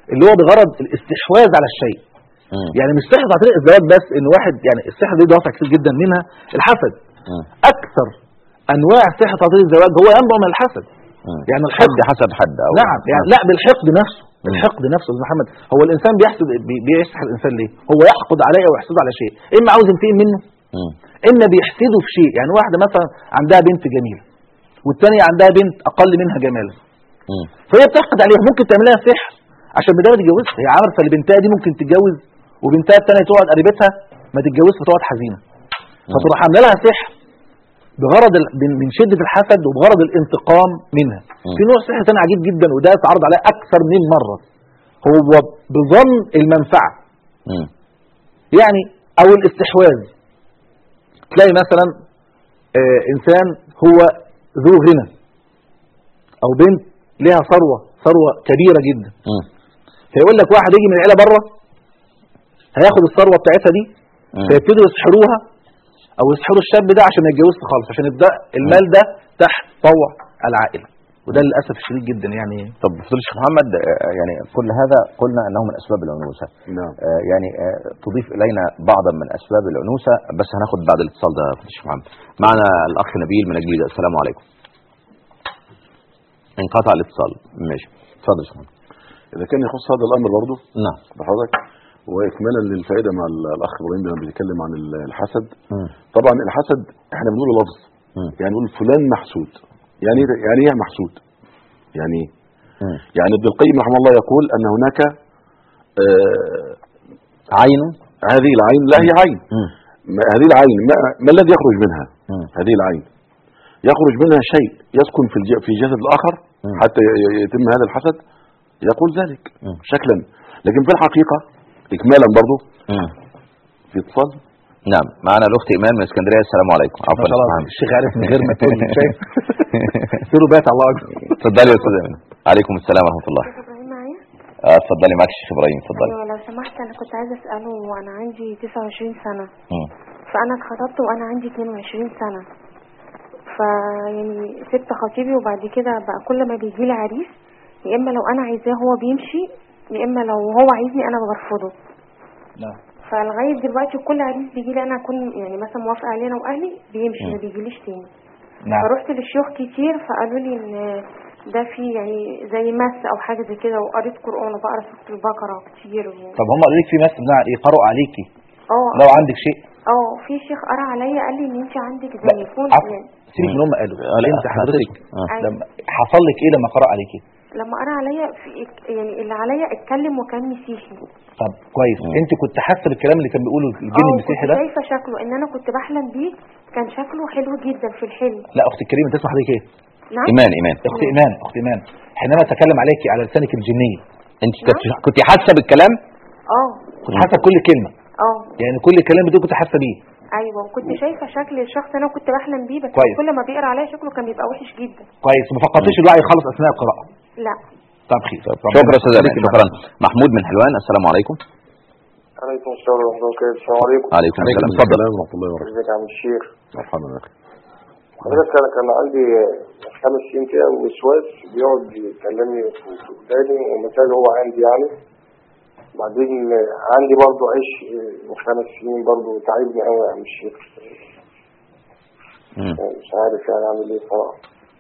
اللي هو بغرض الاستحواذ على الشيء مم. يعني مش سحر عن طريق الزواج بس ان واحد يعني السحر دي دوافع كتير جدا منها الحسد مم. اكثر انواع سحر عن طريق الزواج هو ينبع من الحسد مم. يعني حد الحقد حسد حد أو نعم يعني لا بالحقد نفسه الحقد نفسه يا أستاذ محمد هو الانسان بيحسد بي- بيسحر الانسان ليه هو يحقد عليه او يحسده على شيء اما عاوز ينتقم منه مم. اما بيحسده في شيء يعني واحده مثلا عندها بنت جميله والثانيه عندها بنت اقل منها جمالا مم. فهي بتحقد عليها ممكن تعمل لها سحر عشان بدل ما تتجوزها هي عارفه ان بنتها دي ممكن تتجوز وبنتها الثانيه تقعد قريبتها ما تتجوزش فتقعد حزينه فتروح عامله لها سحر بغرض ال- من من شده الحسد وبغرض الانتقام منها مم. في نوع سحر ثاني عجيب جدا وده اتعرض عليه اكثر من مره هو بظن المنفعه مم. يعني او الاستحواذ تلاقي مثلا آه انسان هو ذو غنى او بنت لها ثروه ثروه كبيره جدا مم. فيقول لك واحد يجي من العيله بره هياخد الثروه بتاعتها دي مم. فيبتدوا يسحروها او يسحروا الشاب ده عشان ما يتجوزش خالص عشان يبدا المال ده تحت طوع العائله وده للاسف الشديد جدا يعني طب فضيلة الشيخ محمد آه، يعني كل هذا قلنا انه من اسباب العنوسه نعم آه، يعني آه، تضيف الينا بعضا من اسباب العنوسه بس هناخد بعد الاتصال ده فضيلة الشيخ محمد معنا الاخ نبيل من الجليده السلام عليكم انقطع الاتصال ماشي اتفضل يا شيخ محمد اذا كان يخص هذا الامر برضه نعم بحضرتك واكمالا للفائده مع ال- الاخ ابراهيم لما بيتكلم عن ال- الحسد مم. طبعا الحسد احنا بنقول لفظ مم. يعني نقول فلان محسود يعني إيه- يعني ايه محسود يعني إيه؟ مم. يعني ابن القيم رحمه الله يقول ان هناك آه عين هذه العين لا هي عين مم. ما هذه العين ما, ما الذي يخرج منها مم. هذه العين يخرج منها شيء يسكن في الج- في جسد الاخر مم. حتى ي- ي- يتم هذا الحسد يقول ذلك مم. شكلا لكن في الحقيقه اكمالا برضه مم. في اتصال نعم معنا الاخت ايمان من اسكندريه السلام عليكم عفوا ما شاء يا الله محمد. الشيخ عارف من غير ما تقول شايف سيروا بات الله اكبر اتفضلي يا استاذ ايمان عليكم السلام ورحمه الله شيخ ابراهيم معايا آه، اتفضلي معك الشيخ ابراهيم اتفضلي ايوه لو سمحت انا كنت عايزه اساله وانا عندي 29 سنه مم. فانا اتخطبت وانا عندي 22 سنه فيعني سبت خطيبي وبعد كده بقى كل ما بيجي لي عريس يا اما لو انا عايزاه هو بيمشي يا اما لو هو عايزني انا برفضه نعم فلغايه دلوقتي كل عريس بيجي لي انا اكون يعني مثلا موافقه عليه انا واهلي بيمشي مم. ما بيجيليش تاني نعم فرحت للشيوخ كتير فقالوا لي ان ده في يعني زي مس او حاجه زي كده وقريت قران وبقرا سوره البقره كتير و... طب هم قالوا لك في ناس بناء ايه قرأوا عليكي اه لو عندك شيء اه في شيخ قرا عليا قال لي ان انت عندك لا زي فون عفوا يعني سيبك من هم قالوا آه، لا، انت احنا حضرتك هتسمع. آه. أيوة. لما حصل لك ايه لما قرأ عليكي لما قرا عليا في يعني اللي عليا اتكلم وكان مسيحي طب كويس مم. انت كنت حاسه بالكلام اللي كان بيقوله الجن اه المسيحي كنت ده شايفه شكله ان انا كنت بحلم بيه كان شكله حلو جدا في الحلم لا اختي الكريمه تسمع حضرتك ايه نعم ايمان ايمان اختي ايمان اختي ايمان حينما تكلم عليك على لسانك الجنيه انت كنت كنت حاسه بالكلام اه كنت حاسه بكل كلمه اه يعني كل كلام بتقول كنت حاسه بيه ايوه وكنت شايفه شكل الشخص انا كنت بحلم بيه بس كويس. كل ما بيقرا عليا شكله كان بيبقى وحش جدا كويس ما فقدتيش الوعي خالص اثناء القراءه لا طب خير شكرا استاذ ايمان شكرا محمود من حلوان السلام عليكم عليكم السلام ورحمة الله وبركاته السلام عليكم عليكم عليكم السلام اتفضل السلام ورحمه الله وبركاته ازيك يا عم الشيخ مرحبا يا اخي حضرتك انا كان عندي خمس سنين كده وسواس بيقعد يكلمني في في وداني ومثال هو عندي يعني بعدين عندي برضه عيش من خمس سنين برضه تعبني قوي يا عم الشيخ مم. مش عارف يعني اعمل ايه صراحة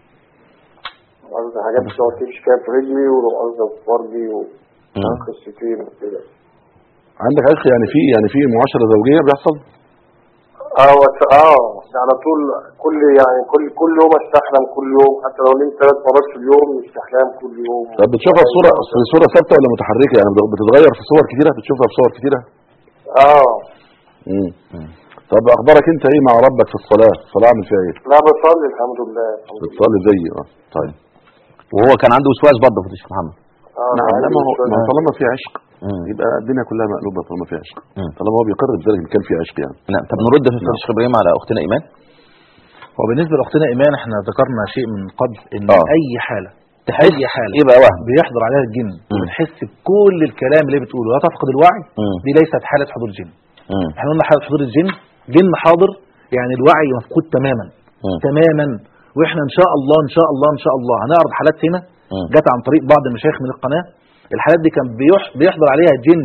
قصدي حاجات بتقعد تمشي كده في رجلي ولو قصدي في فرجي مم. وقصتين وكده عندك يا اخي يعني في يعني في معاشره زوجيه بيحصل اه وت- اه على طول كل يعني كل كل يوم استحلم كل يوم حتى لو نمت ثلاث مرات في اليوم استحلام كل يوم طب بتشوفها في صوره في صوره ثابته ولا متحركه يعني بتتغير في صور كتيره بتشوفها في صور كتيره اه امم طب اخبارك انت ايه مع ربك في الصلاه الصلاه عامل فيها ايه لا بصلي الحمد لله الحمد لله بتصلي زي اه طيب وهو كان عنده وسواس برضه فضيلة الشيخ محمد اه نعم عندي لا ما هو شوية- ما هو طالما في عشق مم. يبقى الدنيا كلها مقلوبه طالما في عشق مم. طالما هو بيقر بذلك ان كان في عشق يعني نعم طب نرد في فضيلة الشيخ ابراهيم على اختنا ايمان هو بالنسبه لاختنا ايمان احنا ذكرنا شيء من قبل ان آه. اي حاله تحس اي حاله يبقى وهم بيحضر عليها الجن وبتحس بكل الكلام اللي بتقوله لا تفقد الوعي مم. دي ليست حاله حضور جن مم. احنا قلنا حاله حضور الجن جن حاضر يعني الوعي مفقود تماما مم. تماما واحنا ان شاء الله ان شاء الله ان شاء الله هنعرض حالات هنا مم. جت عن طريق بعض المشايخ من القناه الحالات دي كان بيح بيحضر عليها جن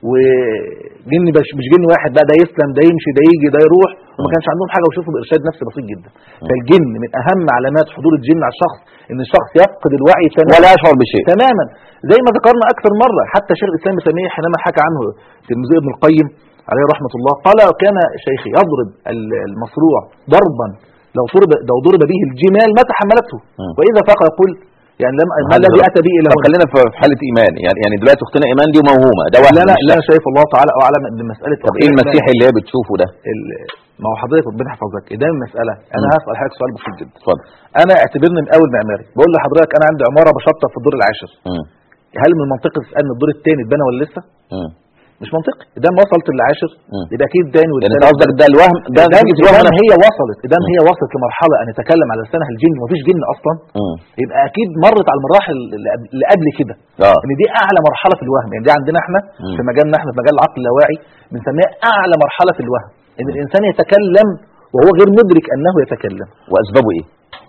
وجن مش مش جن واحد بقى ده يسلم ده يمشي ده يجي ده يروح وما كانش عندهم حاجه ويشوفوا بارشاد نفسي بسيط جدا فالجن من اهم علامات حضور الجن على الشخص ان الشخص يفقد الوعي تماما ولا يشعر بشيء تماما زي ما ذكرنا اكثر مره حتى شيخ الاسلام ابن تيميه حينما حكى عنه تلميذه ابن القيم عليه رحمه الله قال كان شيخي يضرب ال- المصروع ضربا لو ضرب لو ضرب به الجمال ما تحملته مم. واذا فاق يقول يعني لم ما الذي اتى به الى طب هنا خلينا في في حاله ايمان يعني يعني دلوقتي اختنا ايمان دي موهومه ده وهم لا لا مش لا شك. انا شايف الله تعالى اعلم ان مساله طب ايه المسيح اللي هي بتشوفه ده ال- ما هو حضرتك ربنا يحفظك ده المساله انا مم. هسال حضرتك سؤال بسيط جدا اتفضل انا اعتبرني من اول معماري بقول لحضرتك انا عندي عماره بشطب في الدور العاشر مم. هل من منطقي تسالني الدور الثاني اتبنى ولا لسه مم. مش منطقي ده ما وصلت للعاشر مم. يبقى اكيد الثاني يعني انت والثالث قصدك ده الوهم ده ده نتيجه الوهم إذا نفسه. هي وصلت اذا هي وصلت لمرحله ان يتكلم على لسانها الجن ومفيش جن اصلا مم. يبقى اكيد مرت على المراحل اللي قبل- اللي قبل كده اه ان دي اعلى مرحله في الوهم يعني دي عندنا احنا مم. في مجالنا احنا في مجال العقل اللاواعي بنسميها اعلى مرحله في الوهم ان الانسان يتكلم وهو غير مدرك انه يتكلم واسبابه ايه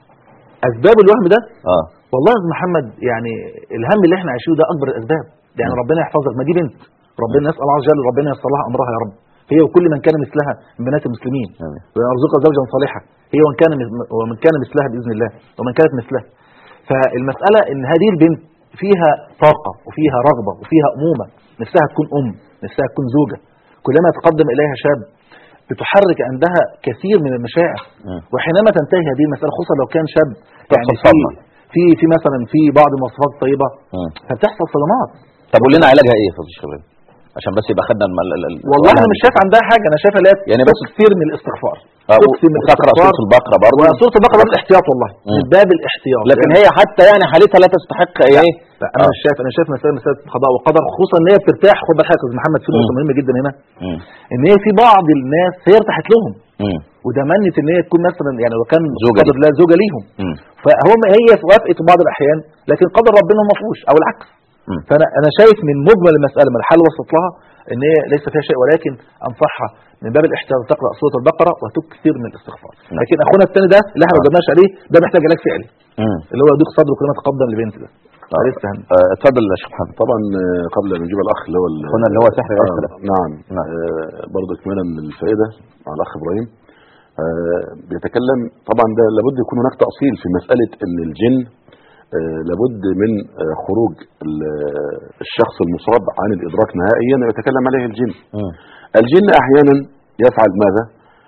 اسباب الوهم ده اه والله يا أستاذ محمد يعني الهم اللي احنا عايشينه ده اكبر الاسباب يعني مم. ربنا يحفظك ما دي بنت ربنا يسال الله عز وجل ربنا ييسر لها امرها يا رب هي وكل من كان مثلها من بنات المسلمين آمين. ويرزقها زوجا صالحا هي ومن كان ومن كان مثلها باذن الله ومن كانت مثلها فالمساله ان هذه البنت فيها طاقه وفيها رغبه وفيها امومه نفسها تكون ام نفسها تكون زوجه كلما يتقدم اليها شاب بتحرك عندها كثير من المشاعر مم. وحينما تنتهي هذه المساله خصوصا لو كان شاب يعني تحصل في صدمة. في في مثلا في بعض المواصفات الطيبه مم. فبتحصل صدمات طب قول لنا علاجها ايه يا فضيله الشباب عشان بس يبقى خدنا الم- ال- ال- والله انا السؤال مش شايف عندها حاجه انا شايفها لا يعني بس- تكثير من الاستغفار آه، تكثر من وتقرا الاستغفار سوره البقره برضه وسوره البقره باب الاحتياط والله مم. من باب الاحتياط لكن يعني هي حتى يعني حالتها لا تستحق ايه لا انا آه. مش شايف انا شايف مساله مساله قضاء وقدر خصوصا ان هي بترتاح خد بالك يا استاذ محمد في نقطه مم. مهمه جدا هنا مم. ان هي في بعض الناس هي ارتاحت لهم مم. وتمنت ان هي تكون مثلا يعني لو كان زوجة قدر الله زوجه ليهم مم. فهم هي وافقت في بعض الاحيان لكن قدر ربنا ما فيهوش او العكس مم. فانا انا شايف من مجمل المساله من الحل وصلت لها ان هي ليس فيها شيء ولكن انصحها من باب الاحتياط تقرا سوره البقره وتكثر من الاستغفار نعم. لكن اخونا الثاني ده اللي احنا ما آه. جبناش عليه ده محتاج علاج فعلي مم. اللي هو يضيق صدره كلما تقدم لبنت ده آه. فلسه هن- آه، اتفضل يا شيخ محمد طبعا آه، قبل ان نجيب الاخ اللي هو ال- قلنا اللي هو سحر العشق ده. آه نعم, نعم. آه برضه اكمالا من الفائده مع الاخ ابراهيم آه بيتكلم طبعا ده لابد يكون هناك تاصيل في مساله ان الجن آه لابد من آه خروج ال- الشخص المصاب عن الادراك نهائيا ويتكلم عليه الجن مم. الجن احيانا يفعل ماذا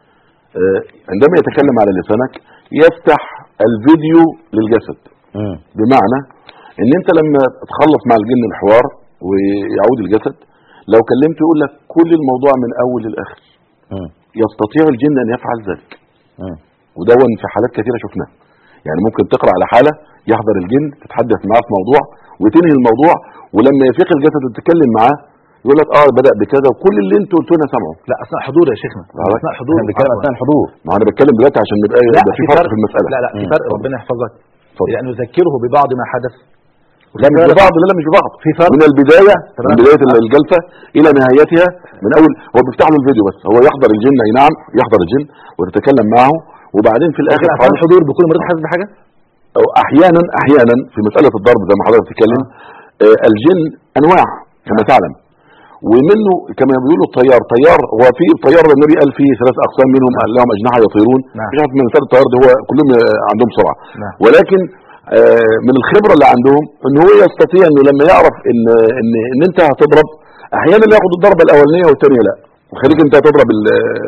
آه عندما يتكلم على لسانك يفتح الفيديو للجسد مم. بمعنى ان انت لما تخلص مع الجن الحوار ويعود الجسد لو كلمته يقول لك كل الموضوع من اول للاخر مم. يستطيع الجن ان يفعل ذلك مم. ودون في حالات كثيره شفناها يعني ممكن تقرا على حاله يحضر الجن تتحدث معاه في موضوع وتنهي الموضوع ولما يفيق الجسد وتتكلم معاه يقول لك اه بدا بكذا وكل اللي انتوا قلتوه انا سامعه لا اثناء حضور يا شيخنا لا، اثناء حضور احنا بنتكلم اثناء الحضور ما انا بتكلم دلوقتي عشان يبقى لا يبقى في فرق في المساله لا لا في مم. فرق ربنا يحفظك اتفضل. يعني نذكره ببعض ما حدث لا مش ببعض لا لا مش ببعض في فرق من البدايه من تمام. بدايه الجلسه الى نهايتها من اول هو بيفتح له الفيديو بس هو يحضر الجن اي نعم يحضر الجن وتتكلم معه وبعدين في الاخر لكن اثناء خالص الحضور بيكون المريض حاسس بحاجه أو احيانا احيانا في مساله الضرب زي ما حضرتك بتتكلم آه الجن انواع كما تعلم ومنه كما بيقولوا الطيار طيار هو في طيار النبي قال فيه ثلاث اقسام منهم قال لهم اجنحه يطيرون نعم. مش عارف من مساله الطيار ده هو كلهم آه، عندهم سرعه نعم. ولكن آه، من الخبره اللي عندهم ان هو يستطيع انه لما يعرف ان ان ان انت هتضرب احيانا ياخد الضربه الاولانيه والثانيه لا وخليك انت تضرب ال-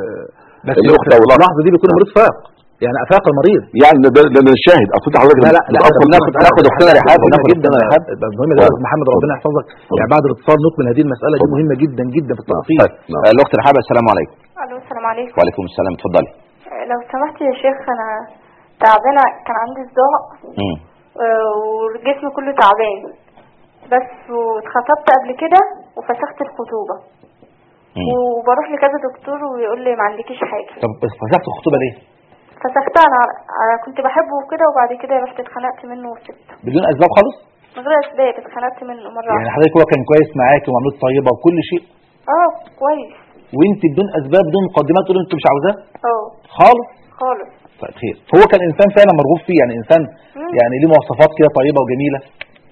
بس الاخت او في الاخ اللحظه دي بيكون المريض فاق يعني افاق المريض يعني ده ده ده الشاهد اصل انت حضرتك لا لا لا بتأصل- ناخد ناخد اختنا رحاب مهمة وناخد جدا اختنا رحاب مهم جدا يا محمد ربنا يحفظك يعني بعد الاتصال نكمل هذه المساله دي مهمه جدا جدا في التفصيل طيب آه، الاخت رحاب السلام عليكم الو السلام عليكم وعليكم السلام اتفضلي لو سمحت يا شيخ انا تعبانه كان عندي صداع مم. آه، والجسم كله تعبان بس واتخطبت قبل كده وفسخت الخطوبه مم. وبروح لكذا دكتور ويقول لي ما عندكيش حاجه طب بس فسخت الخطوبه ليه؟ فسختها انا أنا كنت بحبه وكده وبعد كده رحت اتخنقت منه وسبته بدون اسباب خالص؟ من غير اسباب اتخنقت منه مره يعني واحدة. حضرتك هو كان كويس معاكي ومعاملته طيبه وكل شيء اه كويس وانت بدون اسباب بدون مقدمات تقول انت مش عاوزاه اه خالص خالص طيب خير هو كان انسان فعلا مرغوب فيه يعني انسان مم. يعني ليه مواصفات كده طيبه وجميله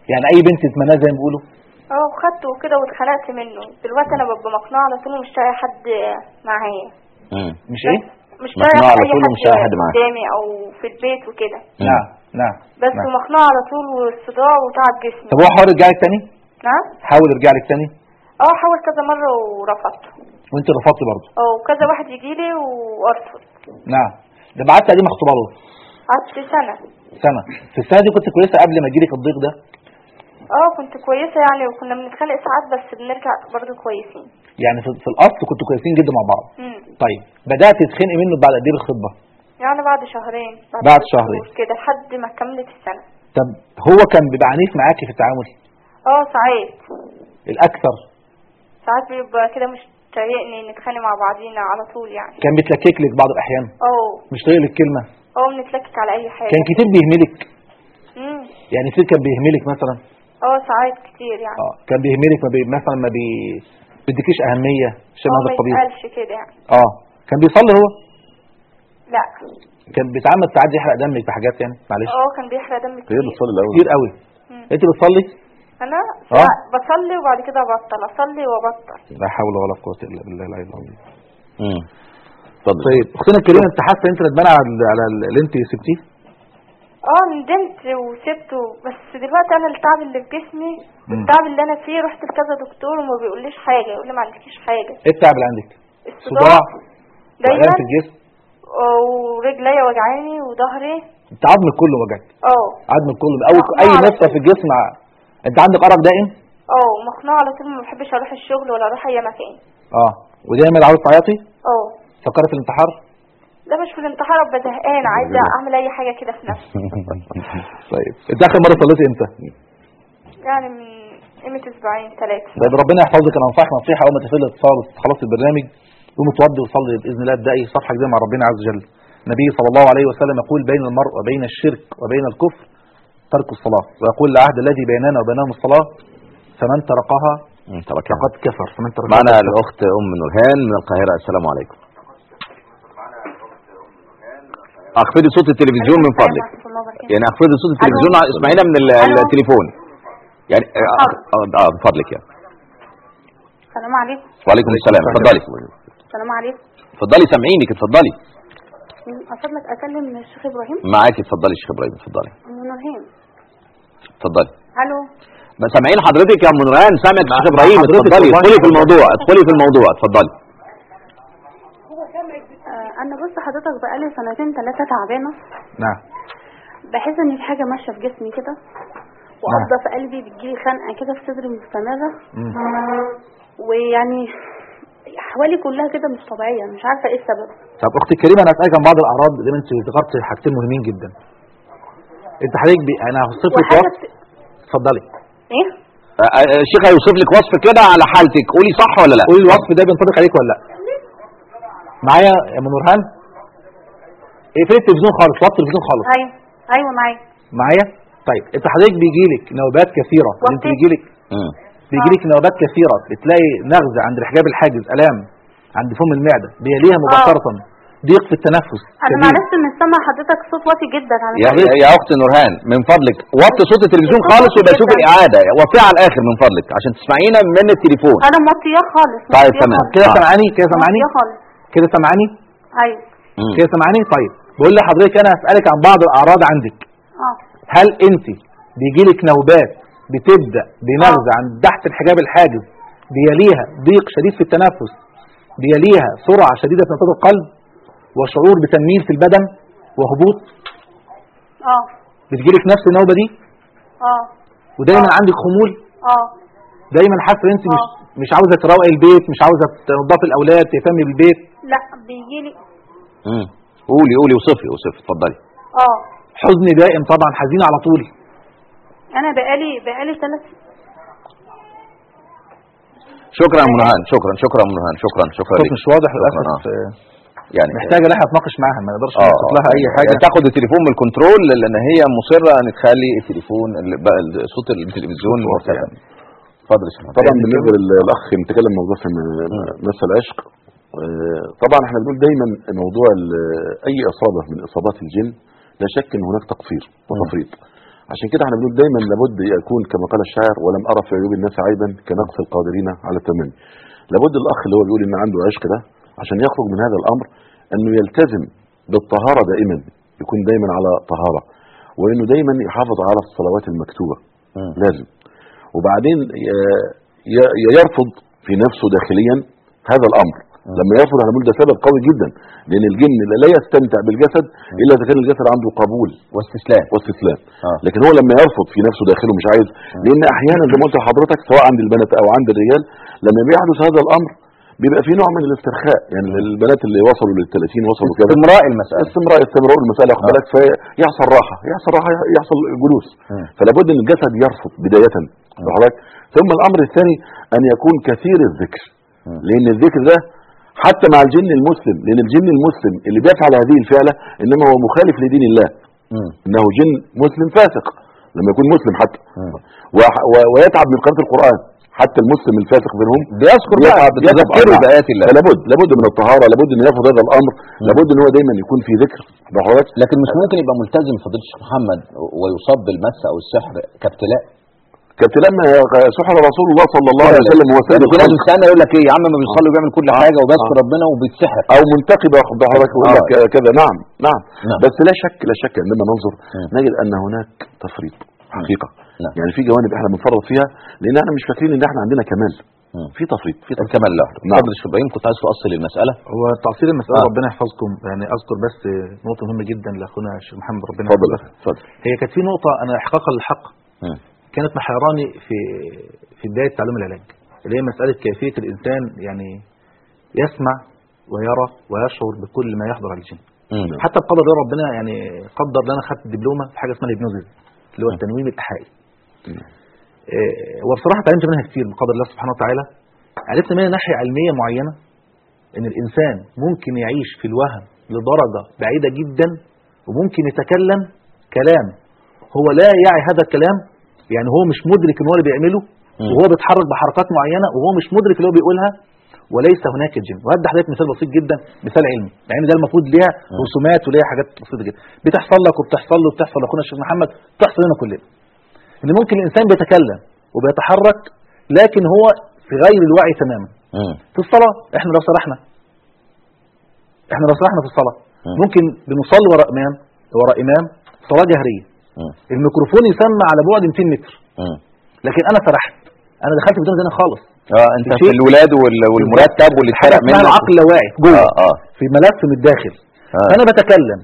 يعني اي بنت تتمناها زي ما بيقولوا اه وخدته وكده واتخنقت منه دلوقتي انا ببقى مقنعة على طول ومش طايقة حد معايا مم. مش ايه مش مقنعة طايقة على اي طول ومش طايقة حد حد معاك. قدامي او في البيت وكده مم. نعم نعم بس نعم. مقنعة على طول والصداع وتعب جسمي طب هو حاول يرجع لك تاني نعم حاول يرجع لك تاني اه حاول كذا مرة ورفضت وانت رفضت برضه اه وكذا واحد يجيلي وارفض نعم ده بعت دي مخطوبه له قعدت سنة سنه في السنه دي كنت كويسه قبل ما يجيلك الضيق ده اه كنت كويسة يعني وكنا بنتخانق ساعات بس بنرجع برضه كويسين يعني في, في الاصل كنتوا كويسين جدا مع بعض مم. طيب بدات تتخنقي منه بعد قد ايه بالخطبه يعني بعد شهرين بعد ست شهرين. شهور كده لحد ما كملت السنة طب هو كان بيبقى عنيف معاكي في التعامل اه ساعات الاكثر ساعات بيبقى كده مش طايقني نتخانق مع بعضينا على طول يعني كان بيتلكك لك بعض الاحيان اه مش طايق لك كلمه اه بنتلكك على اي حاجة كان كتير بيهملك مم. يعني كتير كان بيهملك مثلا اه ساعات كتير يعني اه كان بيهملك ما بي... مثلا ما بي بيديكيش اهميه شيء من اه هذا ما القبيل يتقالش كده يعني اه كان بيصلي هو لا كان بيتعمد ساعات يحرق دمك بحاجات يعني معلش اه كان بيحرق دم هي كتير بتصلي الاول كتير قوي مم. انت بتصلي انا اه. ساعات بصلي وبعد كده ابطل اصلي وابطل لا حول ولا قوه الا بالله العلي العظيم مم. اتفضل طيب اختنا الكريمه انت حاسه انت ندمانه على ال- على ال- اللي انت سبتيه اه ندمت وسبته بس دلوقتي انا التعب اللي في جسمي مم. التعب اللي انا فيه رحت لكذا دكتور وما بيقوليش حاجه يقول لي ما عندكيش حاجه ايه التعب اللي عندك الصداع صداع دايما وألم في الجسم ورجليا وجعاني وظهري انت عظمك كله وجعك اه عظمك كله او مقنعة اي على نفسه طول. في الجسم ع- انت عندك ارق دائم اه مخنوقه على طول ما بحبش اروح الشغل ولا اروح اي مكان اه ودايما عاوز تعيطي اه فكرت في الانتحار لا مش في الانتحار ابقى زهقانه عايزه اعمل اي حاجه كده في نفسي طيب انت اخر مره صليتي امتى يعني من قيمه اسبوعين ثلاثه طيب ربنا يحفظك انا انصحك نصيحه اول ما تقفل الاتصال خلاص البرنامج قوم اتوضي وصلي باذن الله ابدأي صفحه جديده مع ربنا عز وجل النبي صلى الله عليه وسلم يقول بين المرء وبين الشرك وبين الكفر ترك الصلاه ويقول العهد الذي بيننا وبينهم الصلاه فمن تركها مم. تركها. فقد كفر فمن تركها معنا فقد كفر. الاخت ام نورهان من القاهره السلام عليكم اخفضي صوت التلفزيون من فضلك يعني اخفضي صوت التلفزيون اسمعينا من ال- ألو. التليفون يعني اه اه آه، من فضلك يعني السلام عليكم وعليكم السلام اتفضلي السلام عليكم اتفضلي سامعينك اتفضلي أفضلك أكلم الشيخ إبراهيم معاكي اتفضلي يا شيخ ابراهيم اتفضلي أم نورهان اتفضلي ألو ما سامعين حضرتك يا ام نورهان سامعك يا شيخ ابراهيم حضرتك اتفضلي والله. ادخلي في الموضوع ادخلي في الموضوع اتفضلي آه أنا بص حضرتك بقالي سنتين ثلاثة تعبانة نعم بحس إن في حاجة ماشية في جسمي كده وقبضة في قلبي بتجيلي خنقة كده في صدري مستمرة مم. ويعني أحوالي كلها كده مش طبيعية مش عارفة إيه السبب طب اختي الكريمه انا هسالك عن بعض الاعراض زي ما انت ذكرت حاجتين مهمين جدا انت حضرتك بي... انا هوصف لك وحاجة وصف بت... اتفضلي إيه؟ آه، آه، الشيخ هيوصف لك وصف كده على حالتك قولي صح ولا لا قولي الوصف ده بينطبق عليك ولا لا معايا يا ام نورهان اقفلي التلفزيون خالص وطي التلفزيون خالص أيوه أيوه معايا معايا طيب انت حضرتك بيجي لك نوبات كثيره انت وطيت. بيجي لك مم. بيجي لك نوبات كثيره بتلاقي نغزه عند الحجاب الحاجز الام عند فم المعده بيليها مباشره ضيق في التنفس أنا شديد. معلش مش سامعة حضرتك صوت واطي جدا على يا, فكرة. يا- يا اخت نورهان من فضلك وطي صوت التلفزيون الصوت خالص واطي ويبقى شوف جداً. الاعاده وطيها على الاخر من فضلك عشان تسمعينا من التليفون أنا موطياه خالص طيب، موطياه تمام. خالص. كده آه. سامعاني كده سامعاني موطياه خالص كده سامعاني أيوه مم. كده سامعاني طيب بقول لحضرتك انا هسالك عن بعض الاعراض عندك اه هل انت بيجي لك نوبات بتبدا بنغزه عند تحت الحجاب الحاجز بيليها ضيق شديد في التنفس بيليها سرعه شديده في نبضات القلب وشعور بتنميل في البدن وهبوط اه بتجيلك نفس النوبه دي اه ودايما عندك خمول اه دايما حاسه ان انت مش مش عاوزه تروقي البيت مش عاوزه تنظفي الاولاد تهتمي بالبيت لا بيجيلي مم. قولي قولي وصفي وصفي اتفضلي اه حزن دائم طبعا حزين على طول انا بقالي بقالي ثلاث شكرا يا منهان شكرا شكرا يا منهان شكرا شكرا الصوت لك مش واضح شكراً، للاسف آه. آه، يعني محتاجه ان احنا نتناقش معاها ما نقدرش اه نوصف لها اي حاجه يعني تاخد التليفون من الكنترول لان هي مصره ان تخلي التليفون ال- بقى ال- صوت التلفزيون صوت واطي مرتفع يعني. اتفضل يا شيخ محمد. طبعا بالنسبه للاخ متكلم موضوع في م- مس العشق آه، طبعا احنا بنقول دايما موضوع ال- اي اصابه من اصابات الجن لا شك ان هناك تقصير وتفريط عشان كده احنا بنقول دايما لابد يكون كما قال الشاعر ولم ارى في عيوب الناس عيبا كنقص القادرين على التمني لابد الاخ اللي هو بيقول ان عنده عشق ده عشان يخرج من هذا الامر انه يلتزم بالطهاره دائما يكون دايما على طهاره وانه دايما يحافظ على الصلوات المكتوبه مم. لازم وبعدين ي- ي- يرفض في نفسه داخليا هذا الامر لما يرفض انا بقول ده سبب قوي جدا لان الجن لا يستمتع بالجسد الا اذا كان الجسد عنده قبول واستسلام واستسلام آه. لكن هو لما يرفض في نفسه داخله مش عايز لان احيانا زي ما قلت لحضرتك سواء عند البنات او عند الرجال لما بيحدث هذا الامر بيبقى في نوع من الاسترخاء يعني البنات اللي وصلوا لل 30 وصلوا كده استمراء المسألة استمرار استمرار المسألة واخد آه. بالك فيحصل راحة يحصل راحة يحصل جلوس مم. فلا بد ان الجسد يرفض بداية واخد بالك ثم الامر الثاني ان يكون كثير الذكر مم. لان الذكر ده حتى مع الجن المسلم لان الجن المسلم اللي بيفعل هذه الفعلة انما هو مخالف لدين الله مم. انه جن مسلم فاسق لما يكون مسلم حتى مم. وح- و- ويتعب من قراءة القرآن حتى المسلم الفاسق منهم بيذكر بقى يتعب بتذكره يتعب. بآيات الله لابد لابد من الطهارة لابد ان يرفض هذا الامر لابد ان هو دايما يكون في ذكر واخد بالك؟ لكن مش ممكن يبقى ملتزم فضيلة الشيخ محمد ويصاب بالمس او السحر كابتلاء كابتن لما سحر رسول الله صلى الله عليه وسلم هو سيد في ناس الخلق مستنى يقول لك ايه يا عم ما بيصلي وبيعمل كل آه. حاجه وبيذكر آه. ربنا وبيتسحر او منتقب واخد حضرتك يقول آه. لك كذا نعم نعم نعم. بس لا شك لا شك عندما ننظر مم. نجد ان هناك تفريط حقيقه نعم. يعني في جوانب احنا بنفرط فيها لان احنا مش فاكرين ان احنا عندنا كمال مم. في تفريط في تفريط الكمال له نعم. فضل الشيخ ابراهيم كنت عايز تؤصل المساله هو تعصيل المسألة آه. ربنا يحفظكم يعني أذكر بس نقطة مهمة جدا لأخونا الشيخ محمد ربنا اتفضل يحفظه. اتفضل هي كانت في نقطة أنا إحقاقا للحق مم. كانت محيراني في في بداية تعلم العلاج اللي هي مسألة كيفية الإنسان يعني يسمع ويرى ويشعر بكل ما يحضر على الجن مم. حتى بقدر الله ربنا يعني قدر لنا خدت دبلومة في حاجة اسمها الهيبنوزيس اللي هو التنويم الإيحائي إيه، وبصراحة اتعلمت منها كتير بقدر الله سبحانه وتعالى عرفت منها ناحية علمية معينة ان الانسان ممكن يعيش في الوهم لدرجة بعيدة جدا وممكن يتكلم كلام هو لا يعي هذا الكلام يعني هو مش مدرك ان هو اللي بيعمله مم. وهو بيتحرك بحركات معينة وهو مش مدرك اللي هو بيقولها وليس هناك الجن وهدي حضرتك مثال بسيط جدا مثال علمي يعني ده المفروض ليها رسومات وليها حاجات بسيطه جدا بتحصل لك وبتحصل له وبتحصل لاخونا الشيخ محمد بتحصل لنا كلنا ان ممكن الانسان بيتكلم وبيتحرك لكن هو في غير الوعي تماما مم. في الصلاه احنا لو سرحنا احنا لو سرحنا في الصلاه مم. ممكن بنصلي وراء امام وراء امام صلاه جهريه مم. الميكروفون يسمع على بعد 200 متر مم. لكن انا سرحت انا دخلت في الدنيا دي خالص اه انت في في شيء- الولاد وال- والمرتب واللي حاجه اتسرق اسمها منك العقل اللاواعي جوه اه اه في ملف من الداخل آه. فانا بتكلم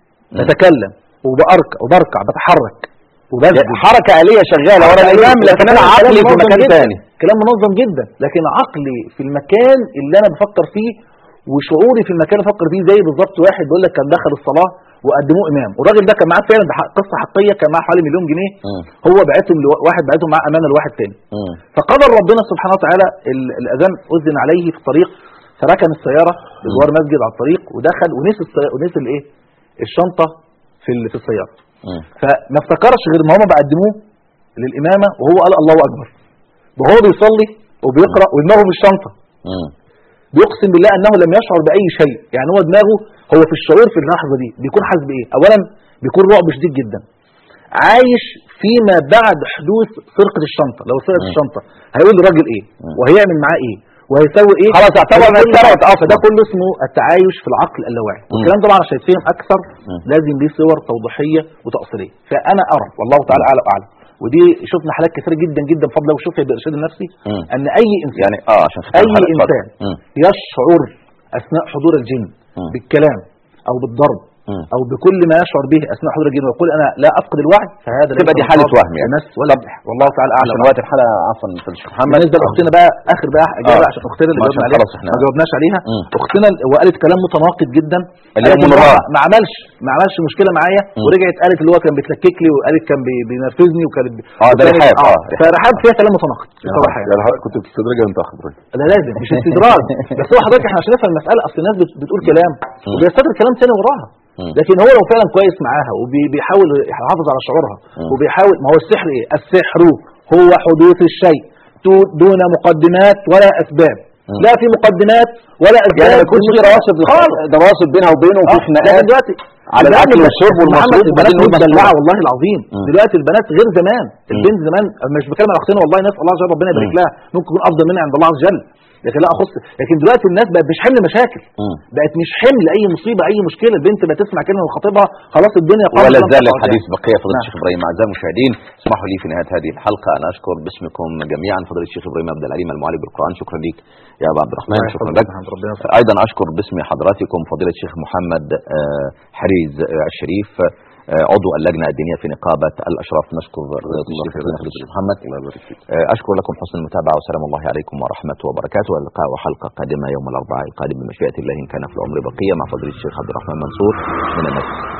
بتكلم وبأركع وبركع بتحرك وبسجد حركه آلية شغاله ورا الامام لكن انا كلام عقلي في منظم مكان جداً. ثاني كلام منظم جدا لكن عقلي في المكان اللي انا بفكر فيه وشعوري في المكان اللي بفكر فيه زي بالظبط واحد بيقول لك كان دخل الصلاه وقدموه امام والراجل ده كان معاه فعلا ده قصه حقيقيه كان معاه حوالي مليون جنيه مم. هو بعتهم لو... واحد بعتهم معاه امانه لواحد تاني مم. فقدر ربنا سبحانه وتعالى ال- الاذان اذن عليه في الطريق فركن السياره بجوار مسجد على الطريق ودخل ونسي السي... ونسي الايه الشنطه في ال... في السياره مم. فما افتكرش غير ما هم بقدموه للامامه وهو قال الله اكبر وهو بيصلي وبيقرا ودماغه في الشنطه مم. بيقسم بالله انه لم يشعر باي شيء يعني هو دماغه هو في الشعور في اللحظه دي بيكون حاسس بايه اولا بيكون رعب شديد جدا عايش فيما بعد حدوث سرقه الشنطه لو سرقت مم. الشنطه هيقول للراجل ايه مم. وهيعمل معاه ايه وهيسوي ايه خلاص اعتبر فده انها كله- اتسرقت اصلا فده كله اسمه التعايش في العقل اللاواعي والكلام طبعا عشان يتفهم اكثر مم. لازم ليه صور توضيحيه وتاصيليه فانا ارى والله تعالى اعلى واعلم ودي شفنا حالات كثيره جدا جدا بفضل الله وشوفها بالارشاد النفسي مم. ان اي انسان يعني اه عشان ختام اي الحلقة. اتفضل. انسان مم. يشعر اثناء حضور الجن مم. بالكلام او بالضرب مم. او بكل ما يشعر به اثناء حضور الجن ويقول انا لا افقد الوعي فهذا ليس تبقى دي حالة مصاب وهم يعني. بمس ولا بح. والله تعالى اعلم عشان وقت الحلقه عفوا في الشيخ محمد بالنسبه لاختنا بقى اخر بقى اجابه آه. عشان اختنا اللي ما جاوبنا عشان عليها خلاص إحنا- ما جاوبناش عليها مم. اختنا ال- وقالت كلام متناقض جدا اللي قالت هي إن هو مراد. ما عملش ما عملش مشكله معايا مم. ورجعت قالت اللي هو كان بيتلكك لي وقالت كان بي- بينرفزني وكانت بي- آه، ده وكانت- رحاب، آه. فرحاب فيها كلام متناقض بصراحه يعني. يعني حضرتك كنت بتستدرجها انت حضرتك ده لازم مش استدراج بس هو حضرتك احنا عشان نفهم المساله اصل الناس بت- بتقول كلام وبيستدرك كلام تاني وراها مم. لكن هو لو فعلا كويس معاها وبيحاول يحافظ على شعورها مم. وبيحاول ما هو السحر ايه السحر هو حدوث الشيء دو- دون مقدمات ولا اسباب مم. لا في مقدمات ولا اسباب يعني ما يكونش في رواسب خالص رواسب بينها وبينه وفي آه، خناقات لكن دلوقتي على البنات الاكل اللي- والشرب محمد والمصروف البنات وبعدين نقول مدلعه مسؤولة. والله العظيم مم. دلوقتي البنات غير زمان البنت زمان أنا مش بتكلم على اختنا والله ناس الله عز وجل ربنا يبارك مم. لها ممكن تكون افضل منها عند الله عز وجل لكن لا اخص لكن دلوقتي الناس بقت مش حمل مشاكل مم. بقت مش حمل اي مصيبه اي مشكله البنت ما تسمع كلمه من خطيبها خلاص الدنيا قامت ولا ولم زال تقع الحديث بقيه فضيله نعم. الشيخ ابراهيم اعزائي المشاهدين اسمحوا لي في نهايه هذه الحلقه ان اشكر باسمكم جميعا فضيله الشيخ ابراهيم عبد العليم المعالج بالقران شكرا لك يا ابو عبد الرحمن الله شكرا يحفظك لك يا محمد، ربنا يوفقك. ايضا اشكر باسم حضراتكم فضيله الشيخ محمد آه، حريز آه، الشريف آه، عضو اللجنه الدينيه في نقابه الاشراف نشكر فضيله الشيخ فضيلة الشيخ محمد الله يبارك فيك آه، اشكر لكم حسن المتابعه وسلام الله عليكم ورحمته وبركاته واللقاء وحلقه قادمه يوم الاربعاء القادم بمشيئه الله ان كان في العمر بقيه مع فضيله الشيخ عبد الرحمن منصور من المسجد